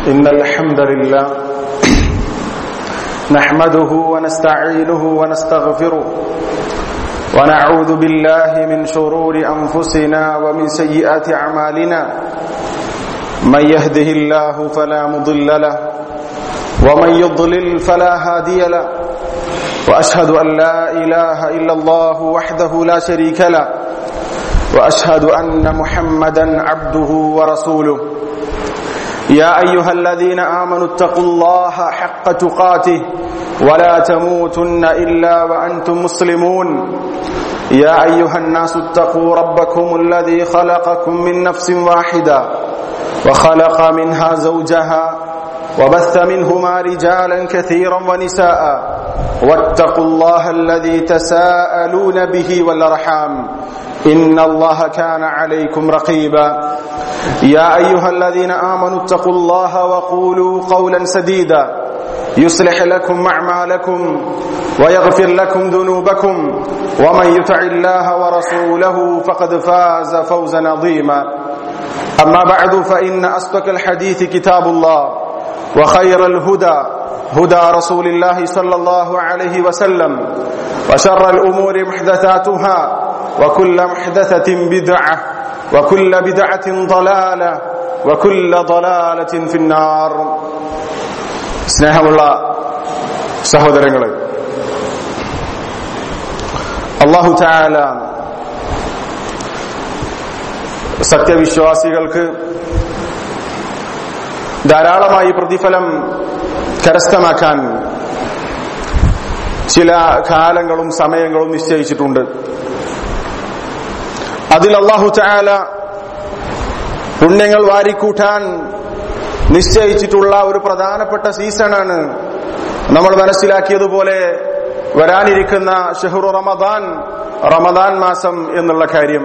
إن الحمد لله نحمده ونستعينه ونستغفره ونعوذ بالله من شرور أنفسنا ومن سيئات أعمالنا من يهده الله فلا مضل له ومن يضلل فلا هادي له وأشهد أن لا إله إلا الله وحده لا شريك له واشهد ان محمدا عبده ورسوله يا ايها الذين امنوا اتقوا الله حق تقاته ولا تموتن الا وانتم مسلمون يا ايها الناس اتقوا ربكم الذي خلقكم من نفس واحده وخلق منها زوجها وبث منهما رجالا كثيرا ونساء واتقوا الله الذي تساءلون به والارحام ان الله كان عليكم رقيبا يا ايها الذين امنوا اتقوا الله وقولوا قولا سديدا يصلح لكم اعمالكم ويغفر لكم ذنوبكم ومن يطع الله ورسوله فقد فاز فوزا عظيما اما بعد فان اصدق الحديث كتاب الله وخير الهدى هدى رسول الله صلى الله عليه وسلم وشر الامور محدثاتها وكل محدثة بدعة وكل بدعة ضلالة وكل ضلالة في النار സ്നേഹമുള്ള സഹോദരങ്ങളെ അള്ളാഹു ചായാല സത്യവിശ്വാസികൾക്ക് ധാരാളമായി പ്രതിഫലം കരസ്ഥമാക്കാൻ ചില കാലങ്ങളും സമയങ്ങളും നിശ്ചയിച്ചിട്ടുണ്ട് അതിൽ അള്ളാഹു ചായാല പുണ്യങ്ങൾ വാരിക്കൂട്ടാൻ നിശ്ചയിച്ചിട്ടുള്ള ഒരു പ്രധാനപ്പെട്ട സീസണാണ് നമ്മൾ മനസ്സിലാക്കിയതുപോലെ വരാനിരിക്കുന്ന ഷെഹ്റു റമദാൻ റമദാൻ മാസം എന്നുള്ള കാര്യം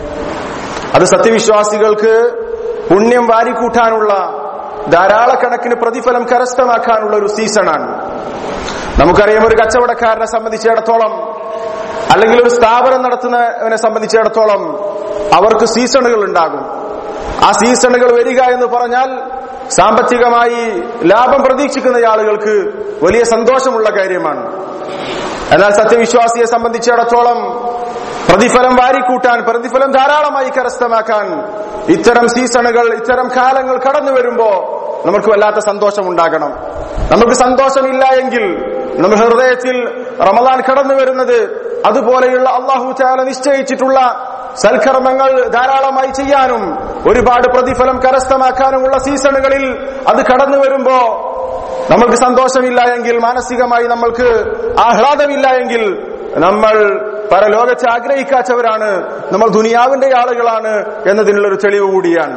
അത് സത്യവിശ്വാസികൾക്ക് പുണ്യം വാരിക്കൂട്ടാനുള്ള ധാരാളക്കണക്കിന് പ്രതിഫലം കരസ്ഥമാക്കാനുള്ള ഒരു സീസണാണ് നമുക്കറിയാം ഒരു കച്ചവടക്കാരനെ സംബന്ധിച്ചിടത്തോളം അല്ലെങ്കിൽ ഒരു സ്ഥാപനം നടത്തുന്നവനെ സംബന്ധിച്ചിടത്തോളം അവർക്ക് സീസണുകൾ ഉണ്ടാകും ആ സീസണുകൾ വരിക എന്ന് പറഞ്ഞാൽ സാമ്പത്തികമായി ലാഭം പ്രതീക്ഷിക്കുന്ന ആളുകൾക്ക് വലിയ സന്തോഷമുള്ള കാര്യമാണ് എന്നാൽ സത്യവിശ്വാസിയെ സംബന്ധിച്ചിടത്തോളം പ്രതിഫലം വാരിക്കൂട്ടാൻ പ്രതിഫലം ധാരാളമായി കരസ്ഥമാക്കാൻ ഇത്തരം സീസണുകൾ ഇത്തരം കാലങ്ങൾ കടന്നു വരുമ്പോ നമുക്ക് വല്ലാത്ത സന്തോഷം ഉണ്ടാകണം നമുക്ക് സന്തോഷമില്ല എങ്കിൽ നമ്മുടെ ഹൃദയത്തിൽ റമദാൻ കടന്നു വരുന്നത് അതുപോലെയുള്ള അള്ളാഹു ചാല നിശ്ചയിച്ചിട്ടുള്ള സൽക്കർമ്മങ്ങൾ ധാരാളമായി ചെയ്യാനും ഒരുപാട് പ്രതിഫലം കരസ്ഥമാക്കാനുമുള്ള സീസണുകളിൽ അത് കടന്നു വരുമ്പോ നമ്മൾക്ക് സന്തോഷമില്ല എങ്കിൽ മാനസികമായി നമ്മൾക്ക് ആഹ്ലാദമില്ല എങ്കിൽ നമ്മൾ പരലോകത്തെ ആഗ്രഹിക്കാത്തവരാണ് നമ്മൾ ദുനിയാവിന്റെ ആളുകളാണ് എന്നതിനുള്ള ഒരു തെളിവ് കൂടിയാണ്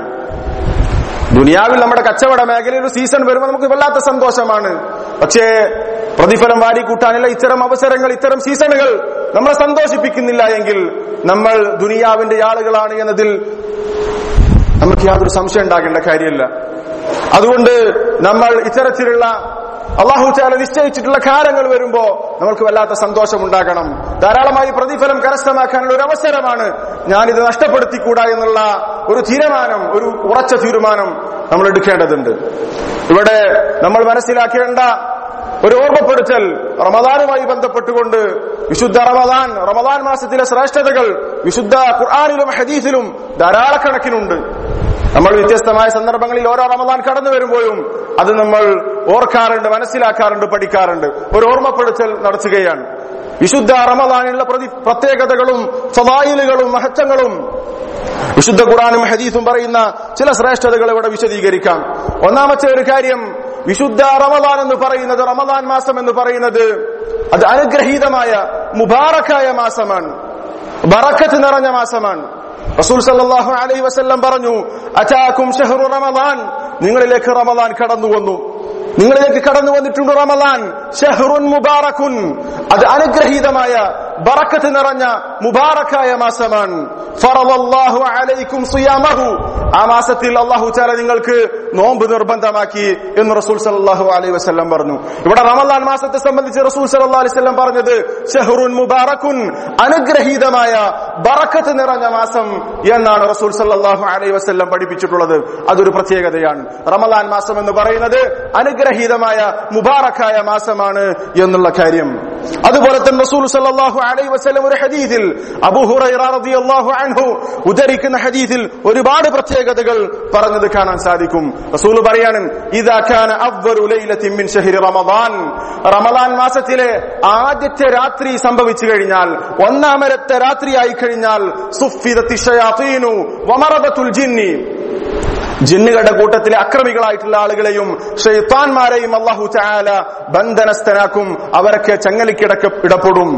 ദുനിയാവിൽ നമ്മുടെ കച്ചവട മേഖലയിൽ ഒരു സീസൺ വരുമ്പോൾ നമുക്ക് വല്ലാത്ത സന്തോഷമാണ് പക്ഷേ പ്രതിഫലം വാരിക്കൂട്ടാനുള്ള ഇത്തരം അവസരങ്ങൾ ഇത്തരം സീസണുകൾ നമ്മളെ സന്തോഷിപ്പിക്കുന്നില്ല എങ്കിൽ നമ്മൾ ദുനിയാവിന്റെ ആളുകളാണ് എന്നതിൽ നമുക്ക് യാതൊരു സംശയം ഉണ്ടാകേണ്ട കാര്യമില്ല അതുകൊണ്ട് നമ്മൾ ഇത്തരത്തിലുള്ള അള്ളാഹു ചാല നിശ്ചയിച്ചിട്ടുള്ള കാലങ്ങൾ വരുമ്പോ നമുക്ക് വല്ലാത്ത സന്തോഷം ഉണ്ടാകണം ധാരാളമായി പ്രതിഫലം കരസ്ഥമാക്കാനുള്ള ഒരു അവസരമാണ് ഞാനിത് നഷ്ടപ്പെടുത്തിക്കൂടാ എന്നുള്ള ഒരു തീരുമാനം ഒരു ഉറച്ച തീരുമാനം നമ്മൾ എടുക്കേണ്ടതുണ്ട് ഇവിടെ നമ്മൾ മനസ്സിലാക്കേണ്ട ഒരു ഓർമ്മപ്പെടുത്തൽ റമദാനുമായി ബന്ധപ്പെട്ടുകൊണ്ട് വിശുദ്ധ റമദാൻ റമദാൻ മാസത്തിലെ ശ്രേഷ്ഠതകൾ വിശുദ്ധ ഖുർആാനിലും ഹദീസിലും ധാരാളക്കണക്കിനുണ്ട് നമ്മൾ വ്യത്യസ്തമായ സന്ദർഭങ്ങളിൽ ഓരോ റമദാൻ കടന്നു വരുമ്പോഴും അത് നമ്മൾ ഓർക്കാറുണ്ട് മനസ്സിലാക്കാറുണ്ട് പഠിക്കാറുണ്ട് ഒരു ഓർമ്മപ്പെടുത്തൽ നടത്തുകയാണ് വിശുദ്ധ റമദാനുള്ള പ്രതി പ്രത്യേകതകളും ഫവായിലുകളും മഹത്വങ്ങളും വിശുദ്ധ ഖുറാനും ഹദീസും പറയുന്ന ചില ശ്രേഷ്ഠതകൾ ഇവിടെ വിശദീകരിക്കാം ഒന്നാമത്തെ ഒരു കാര്യം വിശുദ്ധ റമദാൻ എന്ന് പറയുന്നത് റമദാൻ മാസം എന്ന് പറയുന്നത് അത് അനുഗ്രഹീതമായ മുബാറക്കായ മാസമാണ് ബറക്കത്ത് നിറഞ്ഞ മാസമാണ് റസൂൽ സല്ലല്ലാഹു അലൈഹി വസല്ലം പറഞ്ഞു അതാക്കും ഷഹ്റു റമദാൻ നിങ്ങളിലേക്ക് റമദാൻ കടന്നു വന്നു നിങ്ങളിലേക്ക് കടന്നു വന്നിട്ടുണ്ട് റമദാൻ ഷഹ്റുൻ മുബാറക്കുൻ അത് അനുഗ്രഹീതമായ ബറക്കത്ത് നിറഞ്ഞ മുബാറക്കായ മാസമാണ് ഫറദല്ലാഹു അലൈക്കും സിയാമഹു ആ മാസത്തിൽ അള്ളാഹു ചാല നിങ്ങൾക്ക് നോമ്പ് നിർബന്ധമാക്കി എന്ന് റസൂൽ സല്ലാഹു അലൈഹി വസ്ലം പറഞ്ഞു ഇവിടെ റമദാൻ മാസത്തെ സംബന്ധിച്ച് റസൂൽ സല്ലാ അലൈഹി വസ്ലം പറഞ്ഞത് ഷഹറുൻ മുബാറക്കുൻ അനുഗ്രഹീതമായ ബറക്കത്ത് നിറഞ്ഞ മാസം എന്നാണ് റസൂൽ സല്ലാഹു അലൈഹി വസ്ലം പഠിപ്പിച്ചിട്ടുള്ളത് അതൊരു പ്രത്യേകതയാണ് റമദാൻ മാസം എന്ന് പറയുന്നത് അനുഗ്രഹീതമായ മുബാറക്കായ മാസമാണ് എന്നുള്ള കാര്യം അതുപോലെ തന്നെ റസൂൽ സല്ലല്ലാഹു അലൈഹി വസല്ലം ഒരു ഹദീസിൽ അബൂ ഹുറൈറ റളിയല്ലാഹു അൻഹു ഉദ്ധരിക്കുന്ന ഹദീസിൽ ഒരുപാട് പ്രത്യേകതകൾ പറഞ്ഞത് കാണാൻ സാധിക്കും റസൂൽ പറയാണ് ഇദാ കാന അവ്വലു ലൈലത്തിൻ മിൻ ശഹരി റമദാൻ റമദാൻ മാസത്തിലെ ആദ്യത്തെ രാത്രി സംഭവിച്ചു കഴിഞ്ഞാൽ ഒന്നാമത്തെ രാത്രിയായി കഴിഞ്ഞാൽ സുഫിദത്തി ഷയാത്തീനു വമറദത്തുൽ ജിന്നി ജിന്നുകളുടെ കൂട്ടത്തിലെ അക്രമികളായിട്ടുള്ള ആളുകളെയും ഷെയ്ത്താൻമാരെയും അള്ളാഹു ചായാല ബന്ധനസ്ഥനാക്കും അവരൊക്കെ ചങ്ങലിക്കിടക്ക ഇടപെടും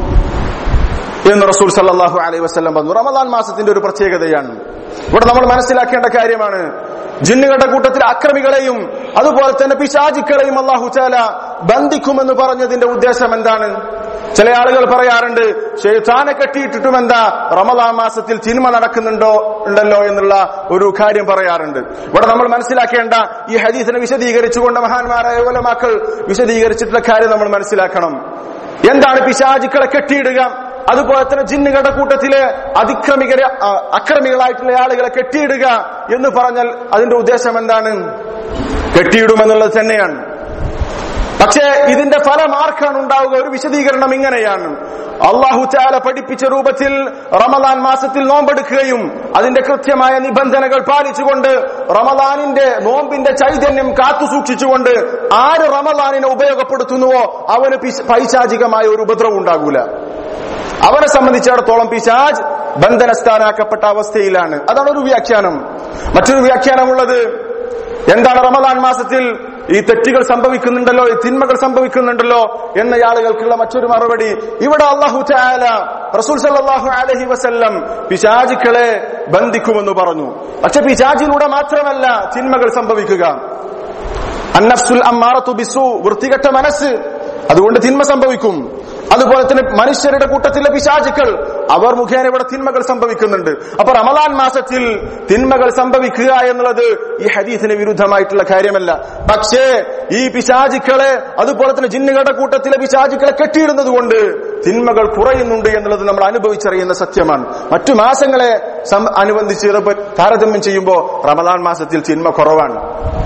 എന്ന് റസൂൽ സല്ലാഹു അലൈഹി വസ്ലം പറഞ്ഞു റമദാൻ മാസത്തിന്റെ ഒരു പ്രത്യേകതയാണ് ഇവിടെ നമ്മൾ മനസ്സിലാക്കേണ്ട കാര്യമാണ് ജിന്നുകളുടെ കൂട്ടത്തിൽ അക്രമികളെയും അതുപോലെ തന്നെ പിശാചിക്കളെയും അള്ളാഹു ചാല ബന്ധിക്കുമെന്ന് പറഞ്ഞതിന്റെ ഉദ്ദേശം എന്താണ് ചില ആളുകൾ പറയാറുണ്ട് ഷെയ്ത്താനെ കെട്ടിയിട്ടിട്ടും എന്താ റമദാൻ മാസത്തിൽ തിന്മ നടക്കുന്നുണ്ടോ ഉണ്ടല്ലോ എന്നുള്ള ഒരു കാര്യം പറയാറുണ്ട് ഇവിടെ നമ്മൾ മനസ്സിലാക്കേണ്ട ഈ ഹദീസിനെ വിശദീകരിച്ചുകൊണ്ട് മഹാന്മാരായ ഉലമാക്കൾ വിശദീകരിച്ചിട്ടുള്ള കാര്യം നമ്മൾ മനസ്സിലാക്കണം എന്താണ് പിശാചുക്കളെ കെട്ടിയിടുക അതുപോലെ തന്നെ ജിന്നുകളുടെ കൂട്ടത്തിലെ അതിക്രമികരെ ആ, അക്രമികളായിട്ടുള്ള ആളുകളെ കെട്ടിയിടുക എന്ന് പറഞ്ഞാൽ അതിന്റെ ഉദ്ദേശം എന്താണ് കെട്ടിയിടുമെന്നുള്ളത് തന്നെയാണ് പക്ഷേ ഇതിന്റെ ഫലം ആർക്കാണ് ഉണ്ടാവുക ഒരു വിശദീകരണം ഇങ്ങനെയാണ് അള്ളാഹു ചാല പഠിപ്പിച്ച രൂപത്തിൽ റമദാൻ മാസത്തിൽ നോമ്പെടുക്കുകയും അതിന്റെ കൃത്യമായ നിബന്ധനകൾ പാലിച്ചുകൊണ്ട് റമദാനിന്റെ നോമ്പിന്റെ ചൈതന്യം കാത്തു സൂക്ഷിച്ചുകൊണ്ട് ആര് റമദാനിനെ ഉപയോഗപ്പെടുത്തുന്നുവോ അവന് പിശ- പൈശാചികമായ ഒരു ഉപദ്രവം ഉണ്ടാകൂല അവനെ സംബന്ധിച്ചിടത്തോളം പിശാജ് ബന്ധനസ്ഥാനാക്കപ്പെട്ട അവസ്ഥയിലാണ് അതാണ് ഒരു വ്യാഖ്യാനം മറ്റൊരു വ്യാഖ്യാനമുള്ളത് എന്താണ് റമദാൻ മാസത്തിൽ ഈ തെറ്റുകൾ സംഭവിക്കുന്നുണ്ടല്ലോ ഈ തിന്മകൾ സംഭവിക്കുന്നുണ്ടല്ലോ എന്ന ആളുകൾക്കുള്ള മറ്റൊരു മറുപടി ഇവിടെ അള്ളാഹു ചായാല റസൂൽ സല്ലല്ലാഹു അലൈഹി വസല്ലം പിശാചുക്കളെ ബന്ധിക്കുമെന്ന് പറഞ്ഞു പക്ഷെ പിശാചിലൂടെ മാത്രമല്ല തിന്മകൾ സംഭവിക്കുക അന്നഫ്സുൽ അമ്മാറത്തു ബിസു വൃത്തികെട്ട മനസ്സ് അതുകൊണ്ട് തിന്മ സംഭവിക്കും അതുപോലെ തന്നെ മനുഷ്യരുടെ കൂട്ടത്തിലെ പിശാചുക്കൾ അവർ മുഖേന ഇവിടെ തിന്മകൾ സംഭവിക്കുന്നുണ്ട് അപ്പൊ റമദാൻ മാസത്തിൽ തിന്മകൾ സംഭവിക്കുക എന്നുള്ളത് ഈ ഹദീസിന് വിരുദ്ധമായിട്ടുള്ള കാര്യമല്ല പക്ഷേ ഈ പിശാചുക്കളെ അതുപോലെ തന്നെ ജിന്നുകളുടെ കൂട്ടത്തിലെ പിശാചുക്കളെ കെട്ടിയിടുന്നത് കൊണ്ട് തിന്മകൾ കുറയുന്നുണ്ട് എന്നുള്ളത് നമ്മൾ അനുഭവിച്ചറിയുന്ന സത്യമാണ് മറ്റു മാസങ്ങളെ സം- അനുബന്ധിച്ച് ഇത് താരതമ്യം ചെയ്യുമ്പോൾ റമദാൻ മാസത്തിൽ തിന്മ കുറവാണ്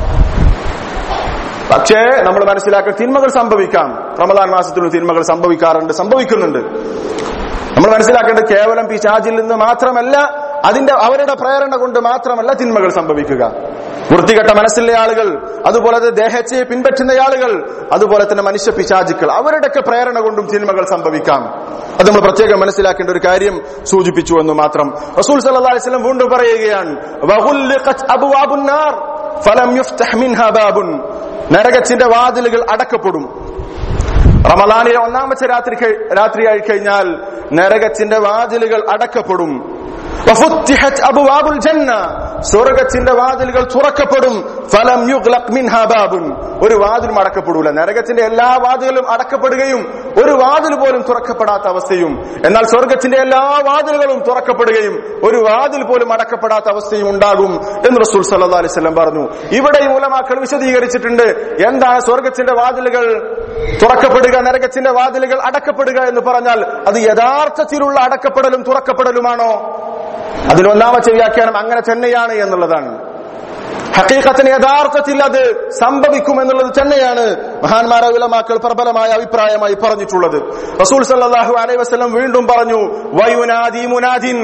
പക്ഷേ നമ്മൾ മനസ്സിലാക്കുക തിന്മകൾ സംഭവിക്കാം റമദാൻ മാസത്തിലും തിന്മകൾ സംഭവിക്കാറുണ്ട് സംഭവിക്കുന്നുണ്ട് നമ്മൾ മനസ്സിലാക്കേണ്ടത് കേവലം പിശാചിൽ നിന്ന് മാത്രമല്ല അതിന്റെ അവരുടെ പ്രേരണ കൊണ്ട് മാത്രമല്ല തിന്മകൾ സംഭവിക്കുക വൃത്തികെട്ട മനസ്സിലെ ആളുകൾ അതുപോലെ തന്നെ ദേഹച്ചയെ പിൻപറ്റുന്ന ആളുകൾ അതുപോലെ തന്നെ മനുഷ്യ പിശാചുക്കൾ അവരുടെയൊക്കെ പ്രേരണ കൊണ്ടും തിന്മകൾ സംഭവിക്കാം അത് നമ്മൾ പ്രത്യേകം മനസ്സിലാക്കേണ്ട ഒരു കാര്യം സൂചിപ്പിച്ചു എന്ന് മാത്രം റസൂൽ സല്ലല്ലാഹു അലൈഹി വസല്ലം വീണ്ടും പറയുകയാണ് വഗുല്ലിഖത് അബ്വാബുൻ നാർ ഫലം യുഫ്തഹ് മിൻഹാ ബാബുൻ നരകത്തിന്റെ വാതിലുകൾ അടക്കപ്പെടും റമദാനിലെ ഒന്നാമത്തെ രാത്രി കഴി- രാത്രിയായി കഴിഞ്ഞാൽ നരകത്തിന്റെ വാതിലുകൾ അടക്കപ്പെടും വഫുത്തിഹത് അബ്വാബുൽ ജന്ന സ്വർഗത്തിന്റെ വാതിലുകൾ തുറക്കപ്പെടും ഫലം യുഗ്ലഖ് മിൻഹാ ബാബുൻ ഒരു വാതിലും അടക്കപ്പെടൂല നരകത്തിന്റെ എല്ലാ വാതിലുകളും അടക്കപ്പെടുകയും ഒരു വാതിൽ പോലും തുറക്കപ്പെടാത്ത അവസ്ഥയും എന്നാൽ സ്വർഗത്തിന്റെ എല്ലാ വാതിലുകളും തുറക്കപ്പെടുകയും ഒരു വാതിൽ പോലും അടക്കപ്പെടാത്ത അവസ്ഥയും ഉണ്ടാകും എന്ന് റസൂൽ സല്ലല്ലാഹു അലൈഹി വസല്ലം പറഞ്ഞു ഇവിടെ ഈ മൂലമാക്കൾ വിശദീകരിച്ചിട്ടുണ്ട് എന്താണ് സ്വർഗത്തിന്റെ വാതിലുകൾ തുറക്കപ്പെടുക നരകത്തിന്റെ വാതിലുകൾ അടക്കപ്പെടുക എന്ന് പറഞ്ഞാൽ അത് യഥാർത്ഥത്തിലുള്ള അടക്കപ്പെടലും തുറക്കപ്പെടലുമാണോ അതിന് ഒന്നാമത്തെ വ്യാഖ്യാനം അങ്ങനെ തന്നെയാണ് എന്നുള്ളതാണ് ഹക്കീഖത്തിന് യഥാർത്ഥത്തിൽ അത് സംഭവിക്കും എന്നുള്ളത് തന്നെയാണ് മഹാന്മാരായ ഉലമാക്കൾ പ്രബലമായ അഭിപ്രായമായി പറഞ്ഞിട്ടുള്ളത് റസൂൽ സല്ലല്ലാഹു അലൈഹി വസല്ലം വീണ്ടും പറഞ്ഞു വയുനാദി മുനാദിൻ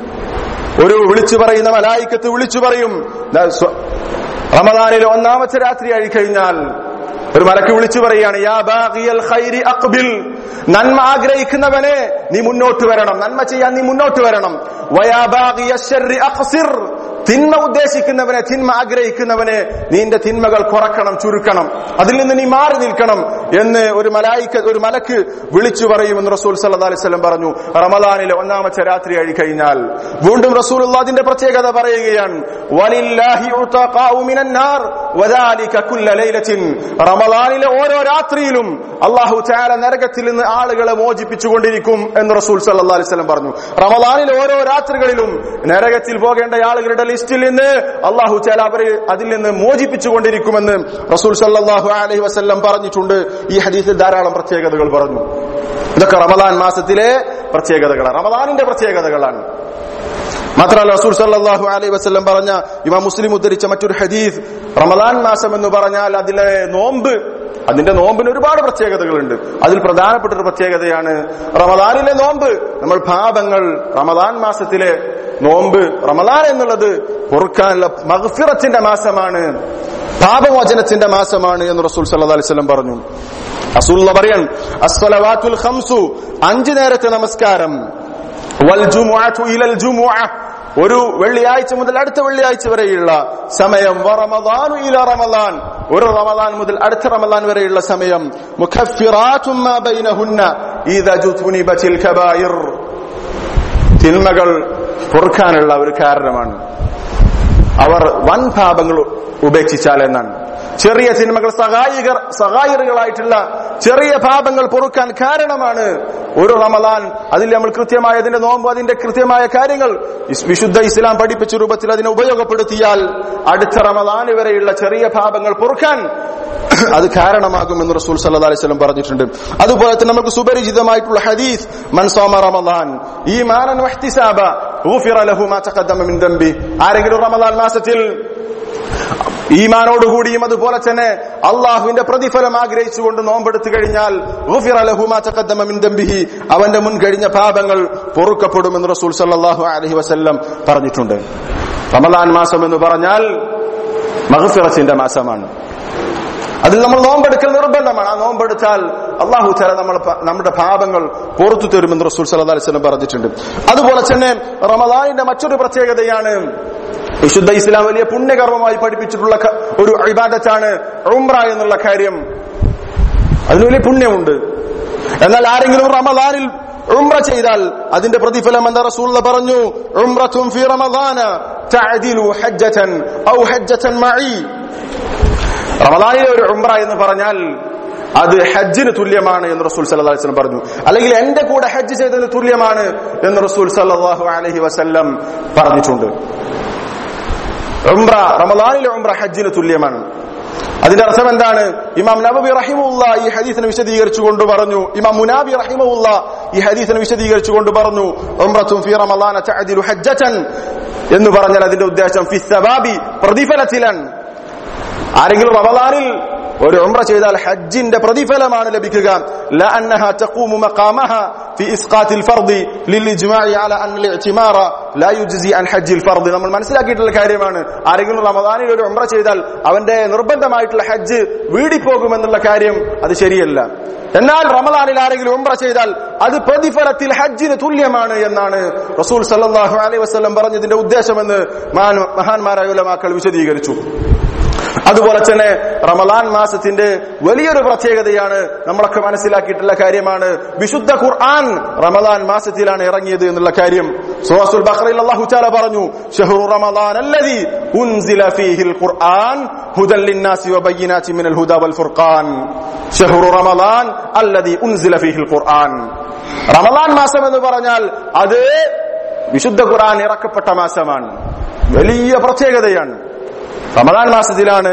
ഒരു വിളിച്ചു പറയുന്ന മലായിക്കത്ത് വിളിച്ചു പറയും ദാ സ്വ- റമദാനിലെ ഒന്നാമത്തെ രാത്രി ആയി കഴിഞ്ഞാൽ ഒരു മലക്ക് വിളിച്ചു പറയുകയാണ് യാ ബാഗിയൽ ഖൈരി അഖ്ബിൽ നന്മ ആഗ്രഹിക്കുന്നവനെ നീ മുന്നോട്ട് വരണം നന്മ ചെയ്യാൻ നീ മുന്നോട്ട് വരണം വയാ ബാഗിയ ശർരി അഖ്സിർ തിന്മ ഉദ്ദേശിക്കുന്നവനെ തിന്മ ആഗ്രഹിക്കുന്നവനെ നിന്റെ തിന്മകൾ കുറക്കണം ചുരുക്കണം അതിൽ നിന്ന് നീ മാറി നിൽക്കണം എന്ന് ഒരു മലായിക്ക ഒരു മലക്ക് വിളിച്ചു പറയുമെന്ന് റസൂൽ സല്ലല്ലാഹു അലൈഹി വസല്ലം പറഞ്ഞു റമദാനിലെ ഒന്നാമത്തെ രാത്രി ആയി കഴിഞ്ഞാൽ വീണ്ടും റസൂൽ അതിന്റെ പ്രത്യേകത പറയുകയാണ് വലില്ലാഹി ഉതഖാഉ മിനൻ നാർ വദാലിക കുല്ല ലൈലത്തിൻ റമദാനിലെ ഓരോ രാത്രിയിലും അല്ലാഹു തആല നരകത്തിൽ നിന്ന് ആളുകളെ മോചിപ്പിച്ചുകൊണ്ടിരിക്കും എന്ന് റസൂൽ സല്ലല്ലാഹു അലൈഹി വസല്ലം പറഞ്ഞു റമദാനിലെ ഓരോ രാത്രികളിലും നരകത്തിൽ പോകേണ്ട ആളുകളുടെ ലിസ്റ്റിൽ നിന്ന് അള്ളാഹു ചാല അവരെ അതിൽ നിന്ന് മോചിപ്പിച്ചുകൊണ്ടിരിക്കുമെന്ന് റസൂൽ സല്ലാഹു അലൈഹി വസല്ലം പറഞ്ഞിട്ടുണ്ട് ഈ ഹദീസിൽ ധാരാളം പ്രത്യേകതകൾ പറഞ്ഞു ഇതൊക്കെ റമദാൻ മാസത്തിലെ പ്രത്യേകതകളാണ് റമദാനിന്റെ പ്രത്യേകതകളാണ് മാത്രമല്ല റസൂൽ സല്ലല്ലാഹു അലൈഹി വസല്ലം പറഞ്ഞ ഇമാം മുസ്ലിം ഉദ്ധരിച്ച മറ്റൊരു ഹദീസ് റമദാൻ മാസം എന്ന് പറഞ്ഞാൽ അതിലെ നോമ്പ് അതിന്റെ നോമ്പിന് ഒരുപാട് പ്രത്യേകതകളുണ്ട് അതിൽ പ്രധാനപ്പെട്ട ഒരു പ്രത്യേകതയാണ് റമദാനിലെ നോമ്പ് നമ്മൾ പാപങ്ങൾ റമദാൻ മാസത്തിലെ നോമ്പ് റമദാൻ എന്നുള്ളത് പൊറുക്കാനുള്ള മഗ്ഫിറത്തിന്റെ മാസമാണ് പാപമോചനത്തിന്റെ മാസമാണ് എന്ന് റസൂൽ സല്ലല്ലാഹു അലൈഹി വസല്ലം പറഞ്ഞു റസൂൽ പറയാൻ അസ്സലവാത്തുൽ ഖംസു അഞ്ച് നേരത്തെ നമസ്കാരം വൽ ജുമുഅതു ഇലൽ ജുമുഅ ഒരു വെള്ളിയാഴ്ച മുതൽ അടുത്ത വെള്ളിയാഴ്ച വരെയുള്ള സമയം വ റമദാനു ഇല റമദാൻ ഒരു റമദാൻ മുതൽ അടുത്ത റമദാൻ വരെയുള്ള സമയം മുഖഫിറാത്തും മാ ബൈനഹുന്ന ഇദാ ജുതുനിബത്തിൽ കബായിർ തിന്മകൾ പൊറുക്കാനുള്ള ഒരു കാരണമാണ് അവർ വൻ പാപങ്ങൾ ഉപേക്ഷിച്ചാൽ എന്നാണ് ചെറിയ സിനിമകൾ സഹായികർ സഹായികളായിട്ടുള്ള ചെറിയ പാപങ്ങൾ പൊറുക്കാൻ കാരണമാണ് ഒരു റമദാൻ അതിൽ നമ്മൾ കൃത്യമായ അതിന്റെ നോമ്പ് അതിന്റെ കൃത്യമായ കാര്യങ്ങൾ ഇസ് വിശുദ്ധ ഇസ്ലാം പഠിപ്പിച്ച രൂപത്തിൽ അതിനെ ഉപയോഗപ്പെടുത്തിയാൽ അടുത്ത റമദാൻ വരെയുള്ള ചെറിയ പാപങ്ങൾ പൊറുക്കാൻ അത് കാരണമാകുമെന്ന് റസൂൽ സല്ലല്ലാഹു അലൈഹി വസല്ലം പറഞ്ഞിട്ടുണ്ട് അതുപോലെ തന്നെ നമുക്ക് സുപരിചിതമായിട്ടുള്ള ഹദീസ് മൻസോമ റമദാൻ ഈ മാനൻ വഹ്തിസാബ ഗുഫിറ ലഹു മാ തഖദ്ദമ മിൻ ദംബി ആരെങ്കിലും റമദാൻ മാസത്തിൽ ഈമാനോടുകൂടിയും അതുപോലെ തന്നെ അള്ളാഹുവിന്റെ പ്രതിഫലം ആഗ്രഹിച്ചുകൊണ്ട് നോമ്പെടുത്തു കഴിഞ്ഞാൽ ഗുഫിറ ലഹു മാ തഖദ്ദമ മിൻ ദംബിഹി അവന്റെ മുൻ കഴിഞ്ഞ പാപങ്ങൾ പൊറുക്കപ്പെടുമെന്ന് റസൂൽ സല്ലല്ലാഹു അലൈഹി വസല്ലം പറഞ്ഞിട്ടുണ്ട് റമദാൻ മാസം എന്ന് പറഞ്ഞാൽ മഗ്ഫിറത്തിന്റെ മാസമാണ് അതിൽ നമ്മൾ നോമ്പെടുക്കൽ നിർബന്ധമാണ് ആ നോമ്പെടുത്താൽ അള്ളാഹു ചല നമ്മൾ നമ്മുടെ പാപങ്ങൾ പുറത്തു തരുമെന്ന് റസൂൽ സല്ലല്ലാഹു അലൈഹി വസല്ലം പറഞ്ഞിട്ടുണ്ട് അതുപോലെ തന്നെ റമദാനിന്റെ മറ്റൊരു പ്രത്യേകതയാണ് വിശുദ്ധ ഇസ്ലാം വലിയ പുണ്യകർമ്മമായി പഠിപ്പിച്ചിട്ടുള്ള ക- ഒരു ഇബാദത്താണ് ഉംറ എന്നുള്ള കാര്യം അതിന് വലിയ പുണ്യമുണ്ട് എന്നാൽ ആരെങ്കിലും റമദാനിൽ ഉംറ ചെയ്താൽ അതിന്റെ പ്രതിഫലം എന്താ റസൂൽ പറഞ്ഞു ഉംറത്തും ഫി റമദാന തഅദിലു ഹജ്ജതൻ ഔ ഹജ്ജതൻ മഈ റമദാനിലെ ഒരു ഉംറ എന്ന് പറഞ്ഞാൽ അത് ഹജ്ജിന് തുല്യമാണ് എന്ന് റസൂൽ സല്ലല്ലാഹു അലൈഹി വസല്ലം പറഞ്ഞു അല്ലെങ്കിൽ എന്റെ കൂടെ ഹജ്ജ് ചെയ്തതിന് തുല്യമാണ് എന്ന് റസൂൽ സല്ലല്ലാഹു അലൈഹി വസല്ലം പറഞ്ഞിട്ടുണ്ട് ഉംറ റമദാനിലെ ഉംറ ഹജ്ജിന് തുല്യമാണ് അതിന്റെ അർത്ഥം എന്താണ് ഇമാം നബബി റഹിമുല്ല ഈ ഹദീസിനെ വിശദീകരിച്ചുകൊണ്ട് പറഞ്ഞു ഇമാം മുനാബി റഹിമുല്ല ഈ ഹദീസിനെ വിശദീകരിച്ചുകൊണ്ട് പറഞ്ഞു ഉംറത്തും ഫി റമദാന തഅദിലു ഹജ്ജതൻ എന്ന് പറഞ്ഞാൽ അതിന്റെ ഉദ്ദേശം ഫി സവാബി പ്രതിഫലത്തിലാണ് ആരെങ്കിലും റമദാനിൽ ഒരു ഉംറ ചെയ്താൽ ഹജ്ജിന്റെ പ്രതിഫലമാണ് ലഭിക്കുക لا أنها تقوم مقامها في إسقاط الفرض للإجماع على أن الاعتمار لا يجزي عن حج الفرض നമ്മൾ മനസ്സിലാക്കിയിട്ടുള്ള കാര്യമാണ് ആരെങ്കിലും റമദാനിൽ ഒരു ഉംറ ചെയ്താൽ അവന്റെ നിർബന്ധമായിട്ടുള്ള ഹജ്ജ് വീടിപ്പോകുമെന്നുള്ള കാര്യം അത് ശരിയല്ല എന്നാൽ റമദാനിൽ ആരെങ്കിലും ഉംറ ചെയ്താൽ അത് പ്രതിഫലത്തിൽ ഹജ്ജിന് തുല്യമാണ് എന്നാണ് റസൂൽ സല്ലല്ലാഹു അലൈഹി വസല്ലം പറഞ്ഞതിന്റെ ഉദ്ദേശമെന്ന് മഹാൻ- മഹാന്മാരായ ഉലമാക്കൾ വിശദീകരിച്ചു അതുപോലെ തന്നെ റമദാൻ മാസത്തിന്റെ വലിയൊരു പ്രത്യേകതയാണ് നമ്മളൊക്കെ മനസ്സിലാക്കിയിട്ടുള്ള കാര്യമാണ് വിശുദ്ധ ഖുർആൻ റമദാൻ മാസത്തിലാണ് ഇറങ്ങിയത് എന്നുള്ള കാര്യം സൂറത്തുൽ ബഖറയിൽ അല്ലാഹു തആല പറഞ്ഞു ഷഹ്റു റമദാൻ അല്ലദി ഉൻസില ഫീഹിൽ ഖുർആൻ ഹുദൻ ലിന്നാസി വബയ്യിനാതി മിനൽ ഹുദാ വൽ ഫുർഖാൻ ഷഹ്റു റമദാൻ അല്ലദി ഉൻസില ഫീഹിൽ ഖുർആൻ റമദാൻ മാസം എന്ന് പറഞ്ഞാൽ അത് വിശുദ്ധ ഖുർആൻ ഇറക്കപ്പെട്ട മാസമാണ് വലിയ പ്രത്യേകതയാണ് റമദാൻ മാസത്തിലാണ്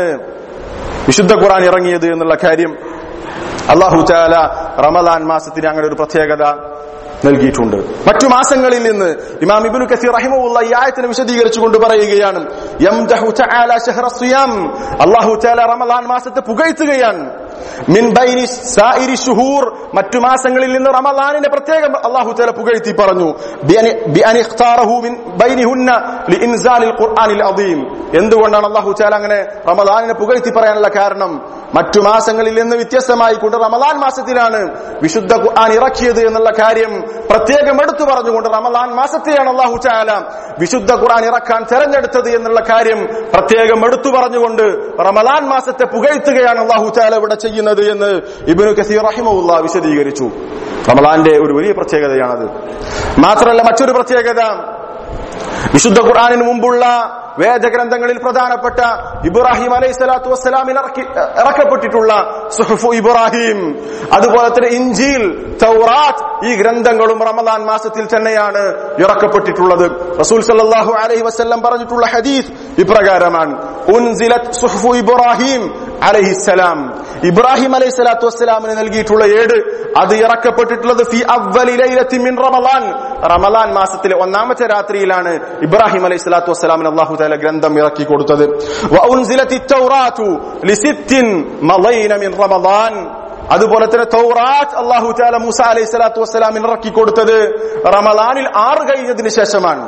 വിശുദ്ധ ഖുർആൻ ഇറങ്ങിയത് എന്നുള്ള കാര്യം അള്ളാഹു ചാല റമദാൻ മാസത്തിന് അങ്ങനെ ഒരു പ്രത്യേകത നൽകിയിട്ടുണ്ട് മറ്റു മാസങ്ങളിൽ നിന്ന് ഇമാം ഇബ്നു കസീർ റഹിമഹുള്ള ഈ ആയത്തിനെ വിശദീകരിച്ചുകൊണ്ട് പറയുകയാണ് യംദഹു തആല ശഹ്റ സിയാം അല്ലാഹു തആല റമദാൻ മാസത്തെ പുകഴ്ത്തുകയാണ് മിൻ ബൈനി സായിരി ശുഹൂർ മറ്റു മാസങ്ങളിൽ നിന്ന് റമദാനിനെ പ്രത്യേകം അല്ലാഹു തആല പുകഴ്ത്തി പറഞ്ഞു ബിഅനി- ബിഅൻ ഇഖ്താറഹു മിൻ ബൈനിഹുന്ന ലിഇൻസാലിൽ ഖുർആനിൽ അദീം എന്തുകൊണ്ടാണ് അല്ലാഹു തആല അങ്ങനെ റമദാനിനെ പുകഴ്ത്തി പറയാനുള്ള കാരണം മറ്റു മാസങ്ങളിൽ നിന്ന് വ്യത്യസ്തമായി കൊണ്ട് റമദാൻ മാസത്തിലാണ് വിശുദ്ധ ഖുർആൻ ഇറക്കിയത് എന്നുള്ള കാര്യം പ്രത്യേകം എടുത്തു പറഞ്ഞുകൊണ്ട് റമദാൻ മാസത്തെയാണ് അള്ളാഹു ചാല വിശുദ്ധ ഖുർആൻ ഇറക്കാൻ തെരഞ്ഞെടുത്തത് എന്നുള്ള കാര്യം പ്രത്യേകം എടുത്തു പറഞ്ഞുകൊണ്ട് റമദാൻ മാസത്തെ പുകഴ്ത്തുകയാണ് അള്ളാഹു ചാല ഇവിടെ ചെയ്യുന്നത് എന്ന് ഇബിനു കസീർ റഹിമുല്ല വിശദീകരിച്ചു റമദാന്റെ ഒരു വലിയ പ്രത്യേകതയാണത് മാത്രമല്ല മറ്റൊരു പ്രത്യേകത വിശുദ്ധ ഖുർആാനിന് മുമ്പുള്ള വേദഗ്രന്ഥങ്ങളിൽ പ്രധാനപ്പെട്ട ഇബ്രാഹിം അലൈഹി സ്വലാത്തു വസ്സലാമിൽ ഇറക്കി ഇറക്കപ്പെട്ടിട്ടുള്ള സുഹഫു ഇബ്രാഹിം അതുപോലെ തന്നെ ഇഞ്ചീൽ തൗറാത്ത് ഈ ഗ്രന്ഥങ്ങളും റമദാൻ മാസത്തിൽ തന്നെയാണ് ഇറക്കപ്പെട്ടിട്ടുള്ളത് റസൂൽ സല്ലല്ലാഹു അലൈഹി വസല്ലം പറഞ്ഞിട്ടുള്ള ഹദീസ് ഇപ്രകാരമാണ് ഉൻസിലത് സുഹഫു ഇബ്രാഹിം അലൈഹിസ്സലാം ഇബ്രാഹിം അലൈഹി സ്വലാത്തു വസ്സലാമിന് നൽകിയിട്ടുള്ള ഏട് അത് ഇറക്കപ്പെട്ടിട്ടുള്ളത് ഫി അവ്വലി ലൈലത്തി മിൻ റമദാൻ റമദാൻ മാസത്തിലെ ഒന്നാമത്തെ രാത്രിയിലാണ് ഇബ്രാഹിം അലൈഹി സ്വലാത്തു വസ്സലാമിന് അള്ളാഹു താല ഗ്രന്ഥം ഇറക്കി കൊടുത്തത് വഉൻസിലത്തി തൗറാത്തു ലിസിത്തിൻ മളൈന മിൻ റമദാൻ അതുപോലെ തന്നെ തൗറാത്ത് അള്ളാഹു താല മൂസ അലൈഹി സ്വലാത്തു വസ്സലാമിന് ഇറക്കി കൊടുത്തത് റമദാനിൽ ആറ് കഴിഞ്ഞതിന് ശേഷമാണ്